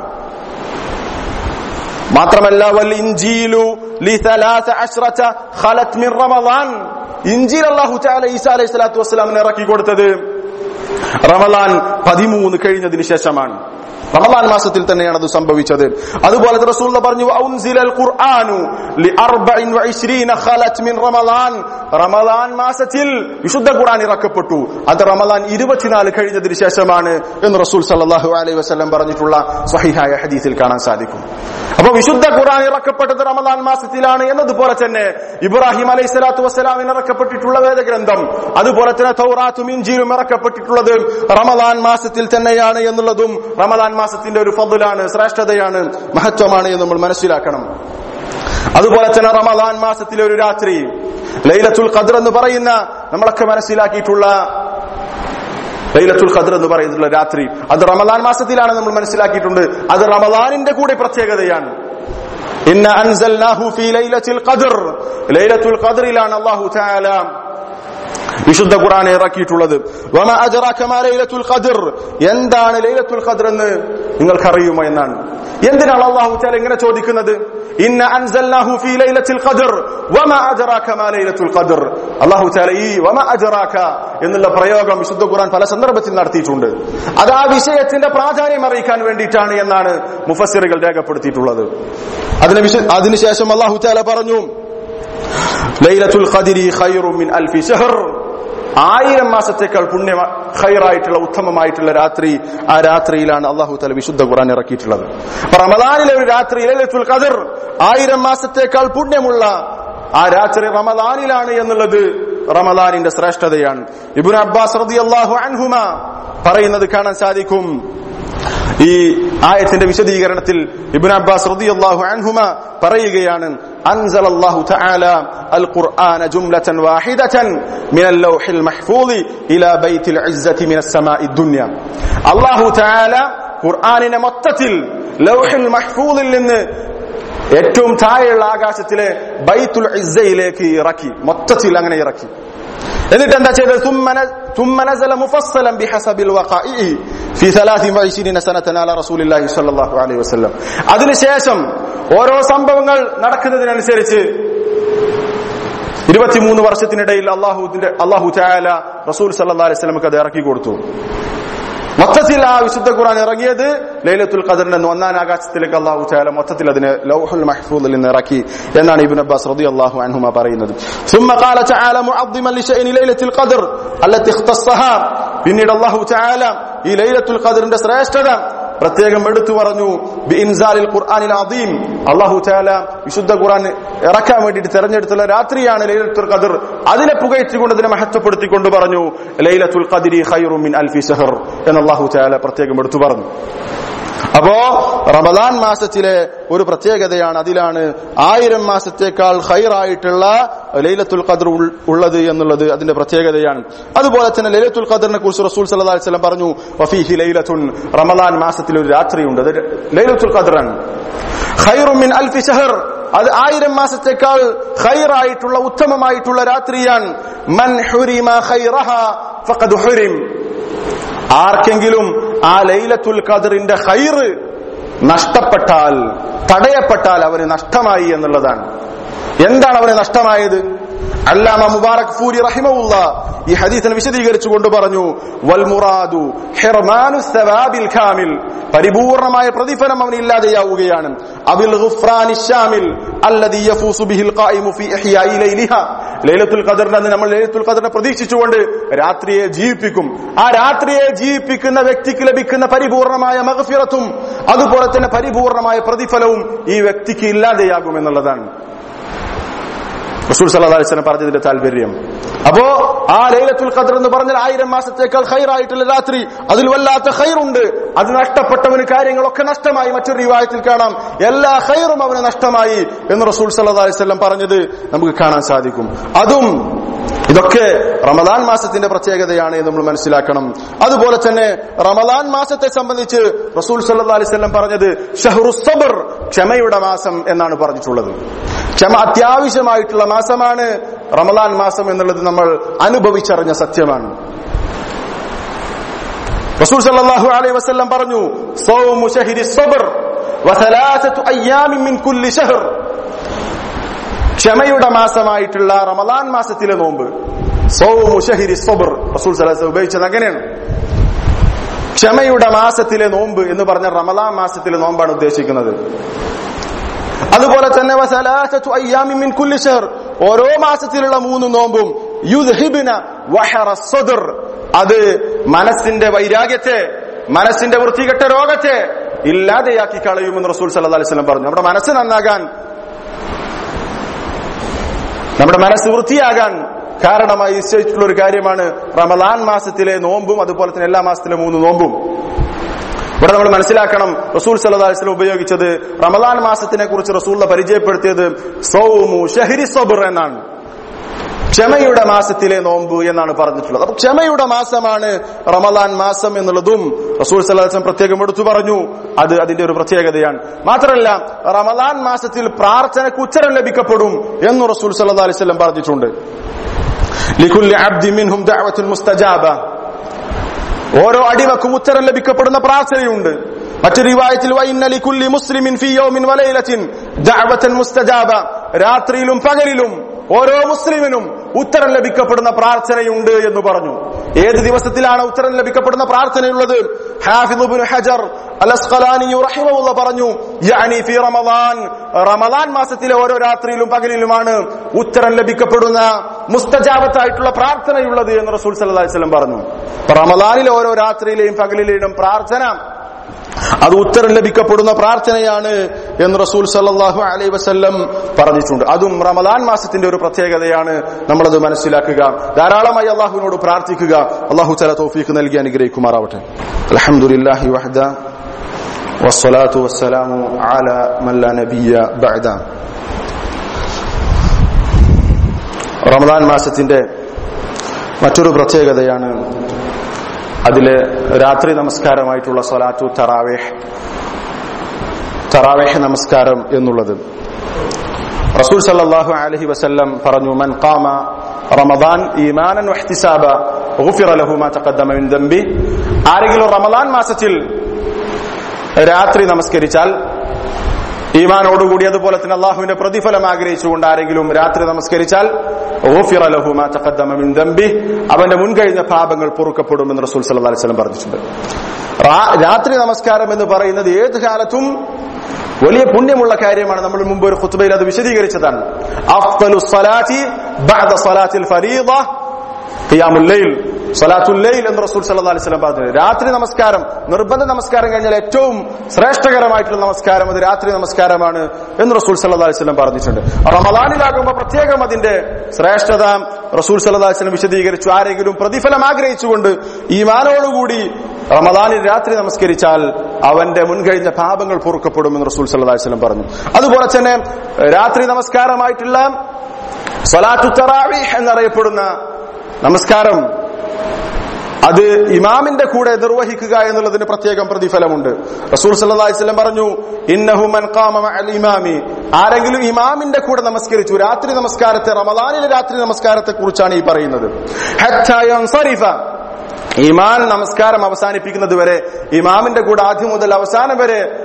മാത്രമല്ല വൽ ഇൻജീലു ലിതലാസ അശ്റത ഖലത് മിൻ റമദാൻ ഇൻജീൽ അല്ലാഹു തആല ഈസ അലൈഹി സ്വലാത്തു വസ്സലാമിന് ഇറക്കി കൊടുത്തത് റമദാൻ പതിമൂന്ന് കഴിഞ്ഞതിന് ശേഷമാണ് റമദാൻ മാസത്തിൽ തന്നെയാണ് അത് സംഭവിച്ചത് അതുപോലെ റസൂൽ പറഞ്ഞു ഔൻസിലൽ ഖുർആനു ലി 24 ഖലത് മിൻ റമദാൻ റമദാൻ മാസത്തിൽ വിശുദ്ധ ഖുർആൻ ഇറക്കപ്പെട്ടു അത് റമദാൻ 24 കഴിഞ്ഞതിന് ശേഷമാണ് എന്ന് റസൂൽ സല്ലല്ലാഹു അലൈഹി വസല്ലം പറഞ്ഞിട്ടുള്ള സ്വഹീഹായ ഹദീസിൽ കാണാൻ സാധിക്കും അപ്പൊ വിശുദ്ധ ഖുർആൻ ഇറക്കപ്പെട്ടത് റമദാൻ മാസത്തിലാണ് എന്നതുപോലെ തന്നെ ഇബ്രാഹിം അലൈഹി സ്വലാത്തു വസ്സലാമിന് ഇറക്കപ്പെട്ടിട്ടുള്ള വേദഗ്രന്ഥം അതുപോലെ തന്നെ തൗറാത്തും ഇഞ്ചിയിലും ഇറക്കപ്പെട്ടിട്ടുള്ളത് റമദാൻ മാസത്തിൽ തന്നെയാണ് എന്നുള്ളതും റമദാൻ മാസത്തിന്റെ ഒരു ഫضലാണ് ശ്രേഷ്ഠതയാണ് മഹത്വമാണ് എന്ന് നമ്മൾ മനസ്സിലാക്കണം അതുപോലെ തന്നെ റമദാൻ മാസത്തിലെ ഒരു രാത്രി ലൈലത്തുൽ ഖദ്ർ എന്ന് പറയുന്ന നമ്മളൊക്കെ മനസ്സിലാക്കിയിട്ടുള്ള ലൈലത്തുൽ ഖദ്ർ എന്ന് പറയുന്നുള്ള രാത്രി അത് റമദാൻ മാസത്തിലാണ് നമ്മൾ മനസ്സിലാക്കിയിട്ടുണ്ട് അത് റമദാനിന്റെ കൂടെ പ്രത്യേകതയാണ് ഇന്ന അൻസൽനാഹു ഫീ ലൈലത്തുൽ ഖദ്ർ ലൈലത്തുൽ ഖദ്റിലാണ് അല്ലാഹു തആല വിശുദ്ധ ഖുർആൻ ഇറക്കിയിട്ടുള്ളത് വമ അജറാക മാ ലൈലത്തുൽ ഖദ്ർ എന്താണ് ലൈലത്തുൽ ഖദ്ർ എന്ന് നിങ്ങൾക്കറിയുമോ എന്നാണ് എന്തിനാണ് അല്ലാഹു തആല ഇങ്ങനെ ചോദിക്കുന്നത് ഇന്ന അൻസൽനാഹു ഫീ ലൈലത്തുൽ ഖദ്ർ വമ അജറാക മാ ലൈലത്തുൽ ഖദ്ർ അല്ലാഹു തആല ഈ വമ അജറാക എന്നുള്ള പ്രയോഗം വിശുദ്ധ ഖുർആൻ പല സന്ദർഭത്തിൽ നടത്തിയിട്ടുണ്ട് അത് ആ വിഷയത്തിന്റെ പ്രാധാന്യം അറിയിക്കാൻ വേണ്ടിയിട്ടാണ് എന്നാണ് മുഫസ്സിറുകൾ രേഖപ്പെടുത്തിയിട്ടുള്ളത് അതിന് വിശ- അതിനുശേഷം അല്ലാഹു തആല പറഞ്ഞു ലൈലത്തുൽ ഖദ്രി ഖൈറു മിൻ അൽഫി ഷഹർ ആയിരം മാസത്തേക്കാൾ പുണ്യ ഖൈറായിട്ടുള്ള ഉത്തമമായിട്ടുള്ള രാത്രി ആ രാത്രിയിലാണ് അള്ളാഹു തല വിശുദ്ധ ഖുർആൻ ഇറക്കിയിട്ടുള്ളത് അപ്പൊ റമദാനിലെ ഒരു രാത്രി ലൈലത്തുൽ ഖദർ ആയിരം മാസത്തേക്കാൾ പുണ്യമുള്ള ആ രാത്രി റമദാനിലാണ് എന്നുള്ളത് റമദാനിന്റെ ശ്രേഷ്ഠതയാണ് ഇബ്നു അബ്ബാസ് റളിയല്ലാഹു അൻഹുമ പറയുന്നത് കാണാൻ സാധിക്കും ഈ ആയത്തിന്റെ വിശദീകരണത്തിൽ ഇബ്നു അബ്ബാസ് റളിയല്ലാഹു അൻഹുമ പറയുകയാണ് أنزل الله تعالى القرآن جملة واحدة من اللوح المحفوظ إلى بيت العزة من السماء الدنيا الله تعالى ഖുർആാനിനെ മൊത്തത്തിൽ ലൗഹിൽ മഹ്ഫൂദിൽ നിന്ന് ഏറ്റവും താഴെയുള്ള ആകാശത്തിലെ ബൈത്തുൽ ഇസ്സയിലേക്ക് ഇറക്കി മൊത്തത്തിൽ അങ്ങനെ ഇറക്കി എന്നിട്ട് എന്താ ചെയ്തത് ثم ن- ثم نزل مفصلا بحسب الوقائع في 23 سنة على رسول الله صلى الله عليه وسلم അതിനുശേഷം ഓരോ സംഭവങ്ങൾ നടക്കുന്നതിനനുസരിച്ച് ഇരുപത്തിമൂന്ന് വർഷത്തിനിടയിൽ അള്ളാഹുദിന്റെ അള്ളാഹു ചായാല റസൂൽ സല്ലാ അലൈഹി സ്വലമക്ക് അത് ഇറക്കി കൊടുത്തു മൊത്തത്തിൽ ആ വിശുദ്ധ ഖുർആൻ ഇറങ്ങിയത് ലൈലത്തുൽ ഖദറിന്റെ ഒന്നാം ആകാശത്തിലേക്ക് അള്ളാഹു ചായാല മൊത്തത്തിൽ അതിനെ ലൗഹുൽ മഹ്ഫൂദിൽ നിന്ന് ഇറക്കി എന്നാണ് ഇബ്നു അബ്ബാസ് റളിയല്ലാഹു അൻഹുമ പറയുന്നത് ثم قال تعالى معظما لشأن ليلة القدر التي اختصها പിന്നീട് അള്ളാഹു ചായാല ഈ ലൈലത്തുൽ ഖദറിന്റെ ശ്രേഷ്ഠത പ്രത്യേകം എടുത്തു പറഞ്ഞു ബിഇൻസാലിൽ ഖുർആനിൽ അദീം അല്ലാഹു തആല വിശുദ്ധ ഖുർആൻ ഇറക്കാൻ വേണ്ടിയിട്ട് തെരഞ്ഞെടുത്തുള്ള രാത്രിയാണ് ലൈലത്തുൽ ഖദർ അതിനെ പുകഴ്ത്തിക്കൊണ്ട് അതിനെ മഹത്വപ്പെടുത്തിക്കൊണ്ട് പറഞ്ഞു ലൈലത്തുൽ ഖദ്രി ഖൈറു മിൻ അൽഫി ഷഹർ എന്ന് അല്ലാഹു തആല പ്രത്യേകം എടുത്തു പറഞ്ഞു അപ്പോ റമദാൻ മാസത്തിലെ ഒരു പ്രത്യേകതയാണ് അതിലാണ് ആയിരം മാസത്തേക്കാൾ ഹൈറായിട്ടുള്ള ലൈലത്തുൽ ഖദർ ഉൾ- ഉള്ളത് എന്നുള്ളത് അതിന്റെ പ്രത്യേകതയാണ് അതുപോലെ തന്നെ ലൈലത്തുൽ ഖദറിനെ കുറിച്ച് റസൂൽ സല്ലല്ലാഹു അലൈഹി വസല്ലം പറഞ്ഞു വഫീഹി ലൈലത്തുൻ റമദാൻ മാസത്തിൽ ഒരു രാത്രിയുണ്ട് അത് ലൈലത്തുൽ ഖദറാണ് ഖൈറു മിൻ അൽഫി ഷഹർ അത് ആയിരം മാസത്തേക്കാൾ ഖൈറായിട്ടുള്ള ഉത്തമമായിട്ടുള്ള രാത്രിയാണ് മൻ ഹുരിമ ഖൈറഹ ഫഖദ് ഹുരിം ആർക്കെങ്കിലും ആ ലൈലത്തുൽ ഖദറിന്റെ ഹൈറ് നഷ്ടപ്പെട്ടാൽ തടയപ്പെട്ടാൽ അവന് നഷ്ടമായി എന്നുള്ളതാണ് എന്താണ് അവന് നഷ്ടമായത് അല്ലാമ മുബാറക് ഫൂരി റഹിമവുള്ള ഈ ഹദീസിനെ വിശദീകരിച്ചുകൊണ്ട് പറഞ്ഞു വൽ മുറാദു ഹിർമാനു സവാബിൽ കാമിൽ പരിപൂർണമായ പ്രതിഫലം അവന് ഇല്ലാതെയാവുകയാണ് അബിൽ ഗുഫ്രാനി ശാമിൽ അല്ലദി യഫൂസു ബിഹിൽ ഖായിമു ഫി ഇഹ്യാഇ ലൈലിഹ ലൈലത്തുൽ ഖദറിന്റെ അന്ന് നമ്മൾ ലൈലത്തുൽ ഖദറിനെ പ്രതീക്ഷിച്ചുകൊണ്ട് രാത്രിയെ ജീവിപ്പിക്കും ആ രാത്രിയെ ജീവിപ്പിക്കുന്ന വ്യക്തിക്ക് ലഭിക്കുന്ന പരിപൂർണമായ മഹഫിറത്തും അതുപോലെ തന്നെ പരിപൂർണമായ പ്രതിഫലവും ഈ വ്യക്തിക്ക് ഇല്ലാതെയാകും എന്നുള്ളതാണ് റസൂൽ സല്ലല്ലാഹു അലൈഹി വസല്ലം പറഞ്ഞതിന്റെ താല്പര്യം അപ്പോ ആ ലൈലത്തുൽ ഖദർ എന്ന് പറഞ്ഞാൽ ആയിരം മാസത്തേക്കാൾ ഖൈറായിട്ടുള്ള രാത്രി അതിൽ വല്ലാത്ത ഖൈറുണ്ട് അത് നഷ്ടപ്പെട്ടവന് കാര്യങ്ങളൊക്കെ നഷ്ടമായി മറ്റൊരു റിവായത്തിൽ കാണാം എല്ലാ ഖൈറും അവന് നഷ്ടമായി എന്ന് റസൂൽ സല്ലല്ലാഹു അലൈഹി വസല്ലം പറഞ്ഞത് നമുക്ക് കാണാൻ സാധിക്കും അതും ഇതൊക്കെ റമദാൻ മാസത്തിന്റെ പ്രത്യേകതയാണ് എന്ന് നമ്മൾ മനസ്സിലാക്കണം അതുപോലെ തന്നെ റമദാൻ മാസത്തെ സംബന്ധിച്ച് റസൂൽ സല്ലല്ലാഹു അലൈഹി വസല്ലം പറഞ്ഞത് ഷഹ്റു സബർ ക്ഷമയുടെ മാസം എന്നാണ് പറഞ്ഞിട്ടുള്ളത് ക്ഷമ അത്യാവശ്യമായിട്ടുള്ള മാസമാണ് റമദാൻ മാസം എന്നുള്ളത് നമ്മൾ അനുഭവിച്ചറിഞ്ഞ സത്യമാണ് റസൂൽ സല്ലല്ലാഹു അലൈഹി വസല്ലം പറഞ്ഞു സൗമു ശഹരി സബർ വസലാസത്തു അയ്യാമിൻ മിൻ കുല്ലി ഷഹർ ക്ഷമയുടെ മാസമായിട്ടുള്ള റമദാൻ മാസത്തിലെ നോമ്പ് സൗമു ശഹരി സബർ റസൂൽ സല്ലല്ലാഹു അലൈഹി വസല്ലം ഉപയോഗിച്ചത് അങ്ങനെയാണ് ക്ഷമയുടെ മാസത്തിലെ നോമ്പ് എന്ന് പറഞ്ഞ റമദാൻ മാസത്തിലെ നോമ്പാണ് ഉദ്ദേശിക്കുന്നത് അതുപോലെ തന്നെ വസലാസത്തു അയ്യാമിൻ മിൻ കുല്ലി ഷഹർ ഓരോ മാസത്തിലുള്ള മൂന്ന് നോമ്പും യുദ്ഹിബിന വഹറ സദർ അത് മനസ്സിന്റെ വൈരാഗ്യത്തെ മനസ്സിന്റെ വൃത്തികെട്ട രോഗത്തെ ഇല്ലാതെയാക്കി കളയുമെന്ന് റസൂൽ സല്ലല്ലാഹു അലൈഹി വസല്ലം പറഞ്ഞു നമ്മുടെ മനസ്സ് നന്നാകാൻ നമ്മുടെ മനസ്സ് വൃത്തിയാകാൻ കാരണമായി നിശ്ചയിച്ചിട്ടുള്ള ഒരു കാര്യമാണ് റമദാൻ മാസത്തിലെ നോമ്പും അതുപോലെ തന്നെ എല്ലാ മാസത്തിലെ മൂന്ന് നോമ്പും ഇവിടെ നമ്മൾ മനസ്സിലാക്കണം റസൂൽ സല്ലല്ലാഹു അലൈഹി വസല്ലം ഉപയോഗിച്ചത് റമദാൻ മാസത്തിനെ കുറിച്ച് റസൂലിനെ പരിചയപ്പെടുത്തിയത് സൗമു ഷഹരി സബർ എന്നാണ് ക്ഷമയുടെ മാസത്തിലെ നോമ്പ് എന്നാണ് പറഞ്ഞിട്ടുള്ളത് അപ്പൊ ക്ഷമയുടെ മാസമാണ് റമദാൻ മാസം എന്നുള്ളതും റസൂൽ സല്ലല്ലാഹു അലൈഹി വസല്ലം പ്രത്യേകം എടുത്തു പറഞ്ഞു അത് അതിന്റെ ഒരു പ്രത്യേകതയാണ് മാത്രമല്ല റമദാൻ മാസത്തിൽ പ്രാർത്ഥനയ്ക്ക് ഉത്തരം ലഭിക്കപ്പെടും എന്ന് റസൂൽ സല്ലല്ലാഹു അലൈഹി വസല്ലം പറഞ്ഞിട്ടുണ്ട് ലികുല്ലി അബ്ദി മിൻഹും ദഅവത്തുൻ മുസ്തജാബ ഓരോ അടിമക്കും ഉത്തരം ലഭിക്കപ്പെടുന്ന പ്രാർത്ഥനയുണ്ട് മറ്റൊരു റിവായത്തിൽ വൈന്നലി കുല്ലി മുസ്ലിമിൻ ഫി യൗമിൻ വലൈലത്തിൻ ദഅവത്തൻ മുസ്തജാബ രാത്രിയിലും പകലിലും ഓരോ മുസ്ലിമിനും ഉത്തരം ലഭിക്കപ്പെടുന്ന പ്രാർത്ഥനയുണ്ട് എന്ന് പറഞ്ഞു ഏത് ദിവസത്തിലാണ് ഉത്തരം ലഭിക്കപ്പെടുന്ന പ്രാർത്ഥനയുള്ളത് ഹാഫിദ് ഇബ്നു ഹജർ അലസ്ഖലാനി റഹിമഹുള്ള പറഞ്ഞു യാനി ഫി റമദാൻ റമദാൻ മാസത്തിലെ ഓരോ രാത്രിയിലും പകലിലുമാണ് ഉത്തരം ലഭിക്കപ്പെടുന്ന മുസ്തജാബത്തായിട്ടുള്ള പ്രാർത്ഥനയുള്ളത് എന്ന് റസൂൽ സല്ലല്ലാഹു അലൈഹി വസല്ലം പറഞ്ഞു റമദാനിലെ ഓരോ രാത്രിയിലെയും പകലിലെയും പ്രാർത്ഥന അത് ഉത്തരം ലഭിക്കപ്പെടുന്ന പ്രാർത്ഥനയാണ് എന്ന് റസൂൽ സല്ലല്ലാഹു അലൈഹി വസല്ലം പറഞ്ഞിട്ടുണ്ട് അതും റമദാൻ മാസത്തിന്റെ ഒരു പ്രത്യേകതയാണ് നമ്മളത് മനസ്സിലാക്കുക ധാരാളമായി അള്ളാഹുവിനോട് പ്രാർത്ഥിക്കുക അള്ളാഹു തല തൗഫീഖ് നൽകി അനുഗ്രഹിക്കുമാറാവട്ടെ അൽഹംദുലില്ലാഹി വഹദ വസ്സലാത്തു വസ്സലാമു അലാ മൻ ലാ നബിയ ബഅദ റമദാൻ മാസത്തിന്റെ മറ്റൊരു പ്രത്യേകതയാണ് അതില് രാത്രി നമസ്കാരമായിട്ടുള്ള സൊലാറ്റു തറാവേഹ് തറാവേഹ് നമസ്കാരം എന്നുള്ളത് റസൂൽ സല്ലല്ലാഹു അലൈഹി വസല്ലം പറഞ്ഞു മൻ ഖാമ റമദാൻ ഈമാനൻ വഹ്തിസാബ ഗുഫിറ ലഹു മാ തഖദ്ദമ മിൻ ദംബി ആരെങ്കിലും റമദാൻ മാസത്തിൽ രാത്രി നമസ്കരിച്ചാൽ ഈമാനോടുകൂടി അതുപോലെ തന്നെ അള്ളാഹുവിന്റെ പ്രതിഫലം ആഗ്രഹിച്ചുകൊണ്ട് ആരെങ്കിലും രാത്രി നമസ്കരിച്ചാൽ ഗുഫിറ ലഹു മാ തഖദ്ദമ മിൻ ദംബി അവന്റെ മുൻകഴിഞ്ഞ പാപങ്ങൾ പൊറുക്കപ്പെടുമെന്ന് റസൂൽ സല്ലല്ലാഹു അലൈഹി വസല്ലം പറഞ്ഞിട്ടുണ്ട് റാ- രാത്രി നമസ്കാരം എന്ന് പറയുന്നത് ഏത് കാലത്തും വലിയ പുണ്യമുള്ള കാര്യമാണ് നമ്മൾ മുമ്പ് ഒരു ഖുത്ബയിൽ അത് വിശദീകരിച്ചതാണ് അഫ്ദലു സ്വലാത്തി ബഅദ സ്വലാത്തിൽ ഫരീദ ഖിയാമുൽ ലൈൽ സ്വലാത്തുൽ ലൈൽ എന്ന് റസൂൽ സല്ലല്ലാഹു അലൈഹി വസല്ലം പറഞ്ഞു രാത്രി നമസ്കാരം നിർബന്ധ നമസ്കാരം കഴിഞ്ഞാൽ ഏറ്റവും ശ്രേഷ്ഠകരമായിട്ടുള്ള നമസ്കാരം അത് രാത്രി നമസ്കാരമാണ് എന്ന് റസൂൽ സല്ലല്ലാഹു അലൈഹി വസല്ലം പറഞ്ഞിട്ടുണ്ട് റമദാനിലാകുമ്പോൾ പ്രത്യേകം അതിന്റെ ശ്രേഷ്ഠത റസൂൽ സല്ലല്ലാഹു അലൈഹി വസല്ലം വിശദീകരിച്ചു ആരെങ്കിലും പ്രതിഫലം ആഗ്രഹിച്ചുകൊണ്ട് ഈമാനോടുകൂടി റമദാനിൽ രാത്രി നമസ്കരിച്ചാൽ അവന്റെ മുൻകഴിഞ്ഞ പാപങ്ങൾ പൊറുക്കപ്പെടുമെന്ന് റസൂൽ സല്ലല്ലാഹു അലൈഹി വസല്ലം പറഞ്ഞു അതുപോലെ തന്നെ രാത്രി നമസ്കാരമായിട്ടുള്ള സ്വലാത്തു തറാവീഹ് എന്നറിയപ്പെടുന്ന നമസ്കാരം അത് ഇമാമിന്റെ കൂടെ നിർവഹിക്കുക എന്നുള്ളതിന് പ്രത്യേകം പ്രതിഫലമുണ്ട് റസൂൽ സല്ലല്ലാഹു അലൈഹി വസല്ലം പറഞ്ഞു ഇന്നഹു മൻ ഖാമ മഅൽ ഇമാമി ആരെങ്കിലും ഇമാമിന്റെ കൂടെ നമസ്കരിച്ചു രാത്രി നമസ്കാരത്തെ റമദാനിലെ രാത്രി നമസ്കാരത്തെ കുറിച്ചാണ് ഈ പറയുന്നത് ഹത്താ യൻസരിഫ ഇമാൻ നമസ്കാരം അവസാനിപ്പിക്കുന്നത് വരെ ഇമാമിന്റെ കൂടെ ആദ്യം മുതൽ അവസാനം വരെ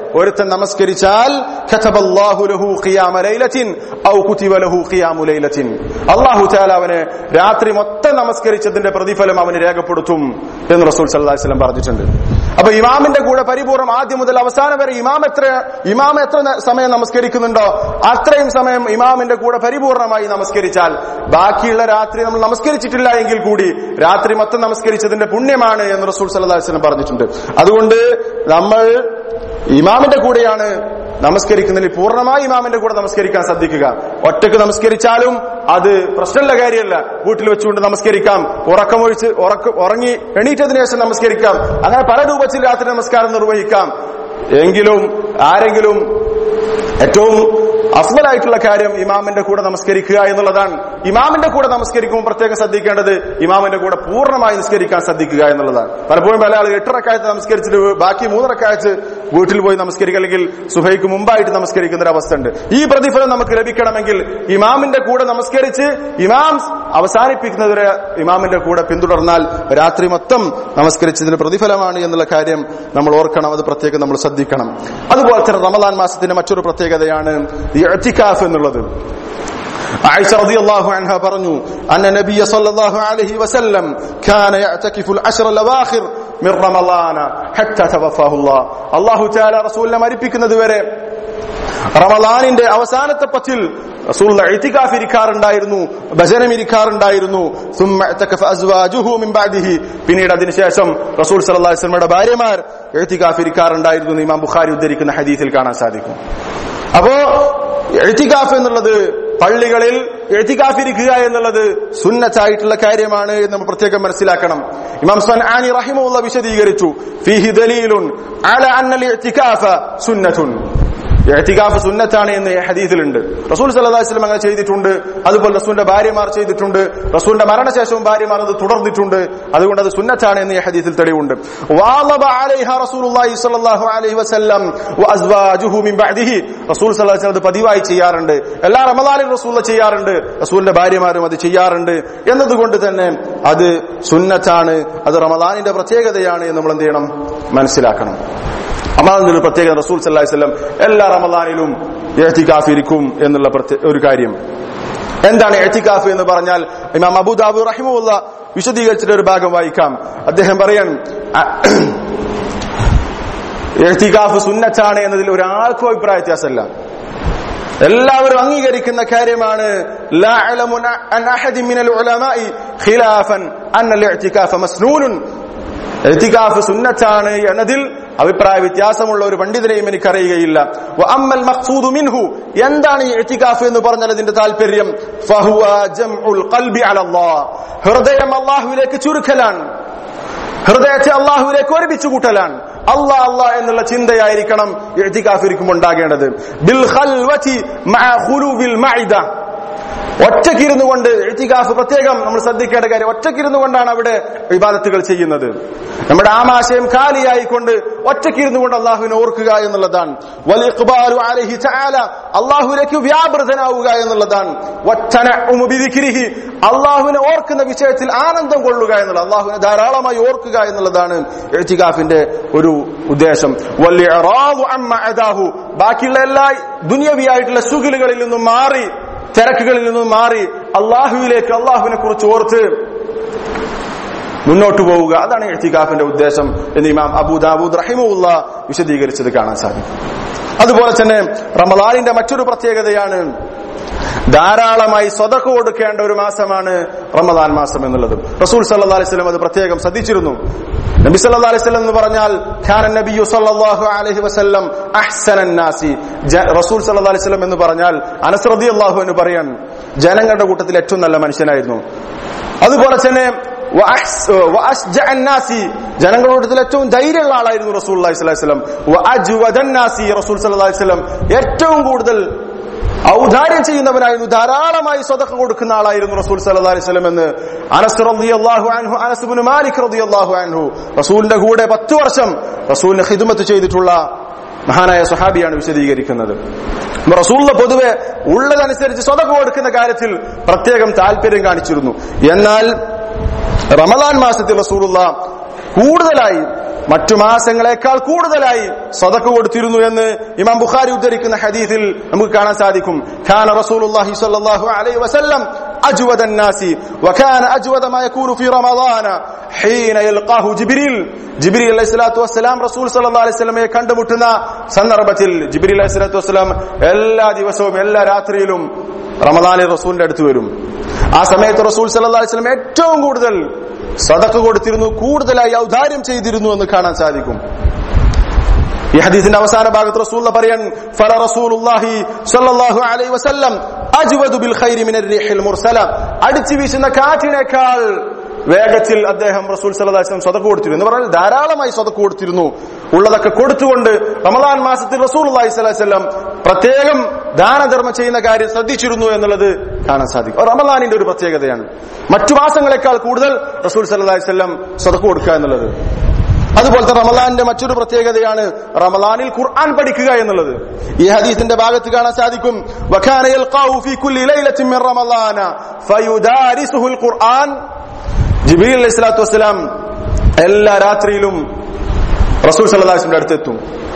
ഒരുത്തൻ നമസ്കരിച്ചാൽ കതബല്ലാഹു ലഹു ഖിയാമ ലൈലത്തിൻ ഔ കുതിബ ലഹു ഖിയാമു ലൈലത്തിൻ അല്ലാഹു തആല അവന് രാത്രി മൊത്തം നമസ്കരിച്ചതിന്റെ പ്രതിഫലം അവന് രേഖപ്പെടുത്തും എന്ന് റസൂൽ സല്ലല്ലാഹു അലൈഹി വസല്ലം പറഞ്ഞിട്ടുണ്ട് അപ്പൊ ഇമാമിന്റെ കൂടെ പരിപൂർണ്ണം ആദ്യം മുതൽ അവസാനം വരെ ഇമാം എത്ര ഇമാം എത്ര ന- സമയം നമസ്കരിക്കുന്നുണ്ടോ അത്രയും സമയം ഇമാമിന്റെ കൂടെ പരിപൂർണമായി നമസ്കരിച്ചാൽ ബാക്കിയുള്ള രാത്രി നമ്മൾ നമസ്കരിച്ചിട്ടില്ല എങ്കിൽ കൂടി രാത്രി മൊത്തം നമസ്കരിച്ചതിന്റെ പുണ്യമാണ് എന്ന് റസൂൽ സല്ലല്ലാഹു അലൈഹി വസല്ലം പറഞ്ഞിട്ടുണ്ട് അതുകൊണ്ട് നമ്മൾ ഇമാമിന്റെ കൂടെയാണ് നമസ്കരിക്കുന്നതിൽ പൂർണ്ണമായി ഇമാമിന്റെ കൂടെ നമസ്കരിക്കാൻ ശ്രദ്ധിക്കുക ഒറ്റക്ക് നമസ്കരിച്ചാലും അത് പ്രശ്നമുള്ള കാര്യമല്ല വീട്ടിൽ വെച്ചുകൊണ്ട് നമസ്കരിക്കാം ഉറക്കമൊഴിച്ച് ഉറക്ക ഉറങ്ങി എണീറ്റതിനു ശേഷം നമസ്കരിക്കാം അങ്ങനെ പല രൂപത്തിൽ രാത്രി നമസ്കാരം നിർവഹിക്കാം എങ്കിലും ആരെങ്കിലും ഏറ്റവും അഫ്വലായിട്ടുള്ള കാര്യം ഇമാമിന്റെ കൂടെ നമസ്കരിക്കുക എന്നുള്ളതാണ് ഇമാമിന്റെ കൂടെ നമസ്കരിക്കുമ്പോൾ പ്രത്യേകം ശ്രദ്ധിക്കേണ്ടത് ഇമാമിന്റെ കൂടെ പൂർണ്ണമായി നിസ്കരിക്കാൻ ശ്രദ്ധിക്കുക എന്നുള്ളതാണ് പലപ്പോഴും പല ആളുകൾ എട്ടറക്കായത്ത് നമസ്കരിച്ചിട്ട് ബാക്കി മൂന്നറക്കായത്ത് വീട്ടിൽ പോയി നമസ്കരിക്കുക അല്ലെങ്കിൽ സുഹൈക്ക് മുമ്പായിട്ട് നമസ്കരിക്കുന്ന ഒരു അവസ്ഥ ഉണ്ട് ഈ പ്രതിഫലം നമുക്ക് ലഭിക്കണമെങ്കിൽ ഇമാമിന്റെ കൂടെ നമസ്കരിച്ച് ഇമാം അവസാനിപ്പിക്കുന്നതുവരെ ഇമാമിന്റെ കൂടെ പിന്തുടർന്നാൽ രാത്രി മൊത്തം നമസ്കരിച്ചതിന് പ്രതിഫലമാണ് എന്നുള്ള കാര്യം നമ്മൾ ഓർക്കണം അത് പ്രത്യേകം നമ്മൾ ശ്രദ്ധിക്കണം അതുപോലെ തന്നെ റമദാൻ മാസത്തിന്റെ മറ്റൊരു പ്രത്യേകതയാണ് ഈ എത്തിക്കാഫ് എന്നുള്ളത് عائشة رضي الله عنها പറഞ്ഞു أن النبي صلى الله عليه وسلم كان يعتكف العشر الأواخر من رمضان حتى توفاه الله الله تعالى റസൂലിനെ മരിപ്പിക്കുന്നത് വരെ റമദാനിന്റെ അവസാനത്തെ പത്തിൽ റസൂൽ ഇത്തികാഫ് ഇരിക്കാറുണ്ടായിരുന്നു ഭജനം ഇരിക്കാറുണ്ടായിരുന്നു ثم اعتكف أزواجه من بعده പിന്നീട് അതിനുശേഷം റസൂൽ സല്ലല്ലാഹു അലൈഹി വസല്ലമയുടെ ഭാര്യമാർ ഇത്തികാഫ് ഇരിക്കാറുണ്ടായിരുന്നു എന്ന് ഇമാം ബുഖാരി ഉദ്ധരിക്കുന്ന ഹദീസിൽ കാണാൻ സാധിക്കും അപ്പോ എഴുത്തികാഫ് എന്നുള്ളത് പള്ളികളിൽ എഴുത്തികാഫ് ഇരിക്കുക എന്നുള്ളത് സുന്നത്തായിട്ടുള്ള കാര്യമാണ് എന്ന് നമ്മൾ പ്രത്യേകം മനസ്സിലാക്കണം ഇമാം സ്വൻ ആനി റഹിമുള്ള വിശദീകരിച്ചു ഫീഹി ദലീലുൻ അല അന്നൽ ഇഅ്തികാഫ സുന്നത്തുൻ എഹ്തികാഫ് സുന്നത്താണ് എന്ന് ഈ ഹദീസിലുണ്ട് റസൂൽ സല്ലല്ലാഹു അലൈഹി വസല്ലം അങ്ങനെ ചെയ്തിട്ടുണ്ട് അതുപോലെ റസൂലിന്റെ ഭാര്യമാർ ചെയ്തിട്ടുണ്ട് റസൂലിന്റെ മരണശേഷവും ഭാര്യമാർ അത് തുടർന്നിട്ടുണ്ട് അതുകൊണ്ട് അത് സുന്നത്താണ് എന്ന് ഈ ഹദീസിൽ തെളിവുണ്ട് വാളബ അലൈഹ റസൂലുള്ളാഹി സ്വല്ലല്ലാഹു അലൈഹി വസല്ലം വഅസ്വാജുഹു മിൻ ബഅദിഹി റസൂൽ സല്ലല്ലാഹു അലൈഹി വസല്ലം അത് പതിവായി ചെയ്യാറുണ്ട് എല്ലാ റമദാനിലും റസൂൽ ചെയ്യാറുണ്ട് റസൂലിന്റെ ഭാര്യമാരും അത് ചെയ്യാറുണ്ട് എന്നതുകൊണ്ട് തന്നെ അത് സുന്നത്താണ് അത് റമദാനിന്റെ പ്രത്യേകതയാണ് എന്ന് നമ്മൾ എന്ത് ചെയ്യണം മനസ്സിലാക്കണം റമദാനിൽ ഒരു പ്രത്യേകത റസൂൽ സല്ലല്ലാഹു അലൈഹി വസല്ലം എല്ലാ റമദാനിലും ഇഹ്തികാഫ് ഇരിക്കും എന്നുള്ള പ്രത്യേക ഒരു കാര്യം എന്താണ് എത്തിക്കാഫ് എന്ന് പറഞ്ഞാൽ ഇമാം അബൂദാബു റഹിമുള്ള വിശദീകരിച്ചിട്ട് ഒരു ഭാഗം വായിക്കാം അദ്ദേഹം പറയാൻ എത്തിക്കാഫ് സുന്നത്താണ് എന്നതിൽ ഒരാൾക്കും അഭിപ്രായ വ്യത്യാസമല്ല എല്ലാവരും അംഗീകരിക്കുന്ന കാര്യമാണ് ലാ അഅലമു അൻ അഹദിൻ മിനൽ ഉലമാഇ ഖിലാഫൻ അന്ന ഇഅ്തികാഫ മസ്നൂനുൻ എത്തിക്കാഫ് സുന്നത്താണ് എന്നതിൽ അഭിപ്രായ വ്യത്യാസമുള്ള ഒരു പണ്ഡിതനെയും എനിക്കറിയുകയില്ല വ അമ്മൽ മഖ്സൂദു മിൻഹു എന്താണ് ഈ എത്തിക്കാഫ് എന്ന് പറഞ്ഞാൽ അതിന്റെ താല്പര്യം ഫഹുവ ജംഉൽ ഖൽബി അലല്ലാഹ് ഹൃദയം അല്ലാഹുവിലേക്ക് ചുരുക്കലാണ് ഹൃദയത്തെ അള്ളാഹുവിലേക്ക് ഒരുമിച്ച് കൂട്ടലാണ് അള്ളാ അള്ളാ എന്നുള്ള ചിന്തയായിരിക്കണം എഴുത്തിക്കാഫിരിക്കുമ്പോൾ ഉണ്ടാകേണ്ടത് ബിൽ ഖൽവതി മഅ ഖുലൂബിൽ മഇദ ഒറ്റക്കിരുന്നു കൊണ്ട് എഴുത്തികാഫ് പ്രത്യേകം നമ്മൾ ശ്രദ്ധിക്കേണ്ട കാര്യം ഒറ്റക്കിരുന്നു കൊണ്ടാണ് അവിടെ വിവാദത്തുകൾ ചെയ്യുന്നത് നമ്മുടെ ആമാശയം കാലിയായിക്കൊണ്ട് ഒറ്റക്കിരുന്നു കൊണ്ട് അള്ളാഹുവിനെ ഓർക്കുക എന്നുള്ളതാണ് വലിഖ്ബാലു അലൈഹി തആല അള്ളാഹുവിലേക്ക് വ്യാപൃതനാവുക എന്നുള്ളതാണ് വത്തനഉമു ബിദിക്രിഹി അള്ളാഹുവിനെ ഓർക്കുന്ന വിഷയത്തിൽ ആനന്ദം കൊള്ളുക എന്നുള്ളത് അള്ളാഹുവിനെ ധാരാളമായി ഓർക്കുക എന്നുള്ളതാണ് എഴുത്തികാഫിന്റെ ഒരു ഉദ്ദേശം വല്ലിഅറാദു അമ്മ അദാഹു ബാക്കിയുള്ള എല്ലാ ദുനിയവിയായിട്ടുള്ള ശുഗലുകളിൽ നിന്നും മാറി തിരക്കുകളിൽ നിന്നും മാറി അള്ളാഹുവിലേക്ക് അള്ളാഹുവിനെ കുറിച്ച് ഓർത്ത് മുന്നോട്ട് പോവുക അതാണ് എഴുത്തികാഫിന്റെ ഉദ്ദേശം എന്ന് ഇമാം അബൂദാബൂദ് റഹിമുള്ള വിശദീകരിച്ചത് കാണാൻ സാധിക്കും അതുപോലെ തന്നെ റമലാനിന്റെ മറ്റൊരു പ്രത്യേകതയാണ് ധാരാളമായി സ്വതക്ക കൊടുക്കേണ്ട ഒരു മാസമാണ് റമദാൻ മാസം എന്നുള്ളത് റസൂൽ സല്ലാ അലൈഹി സ്വലം അത് പ്രത്യേകം ശ്രദ്ധിച്ചിരുന്നു നബി സല്ലാ അലൈഹി സ്വലം എന്ന് പറഞ്ഞാൽ ഖാൻ നബിയു സല്ലല്ലാഹു അലൈഹി വസല്ലം അഹ്സനൻ നാസി റസൂൽ സല്ലാ അലൈഹി സ്വലം എന്ന് പറഞ്ഞാൽ അനസ് റളിയല്ലാഹു എന്ന് പറയാൻ ജനങ്ങളുടെ കൂട്ടത്തിൽ ഏറ്റവും നല്ല മനുഷ്യനായിരുന്നു അതുപോലെ തന്നെ ജനങ്ങളുടെ കൂട്ടത്തിൽ ഏറ്റവും ധൈര്യമുള്ള ആളായിരുന്നു റസൂൽ അലൈഹിസ്ലാം റസൂൽ സല്ലാസ്ലം ഏറ്റവും കൂടുതൽ ഔദാര്യം ചെയ്യുന്നവനായിരുന്നു ധാരാളമായി സ്വതക്ക കൊടുക്കുന്ന ആളായിരുന്നു റസൂൽ സല്ലല്ലാഹു അലൈഹി വസല്ലം എന്ന് അനസ് റളിയല്ലാഹു അൻഹു അനസ് ഇബ്നു മാലിക് റളിയല്ലാഹു അൻഹു റസൂലിന്റെ കൂടെ 10 വർഷം റസൂലിനെ ഖിദ്മത്ത് ചെയ്തിട്ടുള്ള മഹാനായ സ്വഹാബിയാണ് വിശദീകരിക്കുന്നത് റസൂലിന് പൊതുവെ ഉള്ളതനുസരിച്ച് സ്വതക്ക കൊടുക്കുന്ന കാര്യത്തിൽ പ്രത്യേകം താല്പര്യം കാണിച്ചിരുന്നു എന്നാൽ റമദാൻ മാസത്തിൽ റസൂലുള്ള കൂടുതലായി മറ്റു മാസങ്ങളെക്കാൾ കൂടുതലായി സ്വതക്ക കൊടുത്തിരുന്നു എന്ന് ഇമാം ബുഖാരി ഉദ്ധരിക്കുന്ന ഹദീസിൽ നമുക്ക് കാണാൻ സാധിക്കും ഖാന റസൂലുള്ളാഹി സ്വല്ലല്ലാഹു അലൈഹി വസല്ലം أجود الناس وكان أجود ما يكون في رمضان حين يلقاه جبريل ജിബിരി അലൈഹി സ്വലാത്തു വസ്സലാം റസൂൽ സല്ലല്ലാഹു അലൈഹി വസല്ലമയെ കണ്ടുമുട്ടുന്ന സന്ദർഭത്തിൽ ജിബിരി അലൈഹി സ്വലാത്തു വസ്സലാം എല്ലാ ദിവസവും എല്ലാ രാത്രിയിലും റമദാനിൽ റസൂലിന്റെ അടുത്ത് വരും ആ സമയത്ത് റസൂൽ സല്ലല്ലാഹു അലൈഹി വസല്ലം ഏറ്റവും കൂടുതൽ സദക്ക കൊടുത്തിരുന്നു കൂടുതലായി ഔദാര്യം ചെയ്തിരുന്നു എന്ന് കാണാൻ സാധിക്കും ഈ ഹദീസിന്റെ അവസാന ഭാഗത്ത് റസൂൽ പറയാൻ ഫല റസൂലുള്ളാഹി സ്വല്ലല്ലാഹു അലൈഹി വസല്ലം അജ്വദു ബിൽ ഖൈരി മിനർ റിഹിൽ മുർസല അടിച്ചു വീശുന്ന കാറ്റിനേക്കാൾ വേഗത്തിൽ അദ്ദേഹം റസൂൽ സല്ലല്ലാഹു അലൈഹി വസല്ലം സ്വതക്ക് കൊടുത്തിരുന്നു എന്ന് പറഞ്ഞാൽ ധാരാളമായി സ്വതക്ക് കൊടുത്തിരുന്നു ഉള്ളതൊക്കെ കൊടുത്തുകൊണ്ട് റമദാൻ മാസത്തിൽ റസൂൽ അലൈഹി വസല്ലം പ്രത്യേകം ദാനധർമ്മം ചെയ്യുന്ന കാര്യം ശ്രദ്ധിച്ചിരുന്നു എന്നുള്ളത് കാണാൻ സാധിക്കും റമദാനിന്റെ ഒരു പ്രത്യേകതയാണ് മറ്റു മാസങ്ങളെക്കാൾ കൂടുതൽ റസൂൽ സല്ലല്ലാഹു അലൈഹി വസല്ലം സ്വതക്ക് കൊടുക്കുക എന്നുള്ളത് അതുപോലത്തെ റമലാന്റെ മറ്റൊരു പ്രത്യേകതയാണ് റമലാനിൽ ഖുർആൻ പഠിക്കുക എന്നുള്ളത് ഈ ഹദീസിന്റെ ഭാഗത്ത് കാണാൻ സാധിക്കും വഖാന യൽഖാഉ ഫീ കുല്ലി ലൈലത്തിൻ മിൻ റമളാന ഫയുദാരിസുഹുൽ ഖുർആൻ ജിബ്രീൽ അലൈഹി സ്വലാത്തു വസ്സലാം എല്ലാ രാത്രിയിലും റസൂൽ സല്ലല്ലാഹു അലൈഹി വസല്ലം അടുത്തെത്തും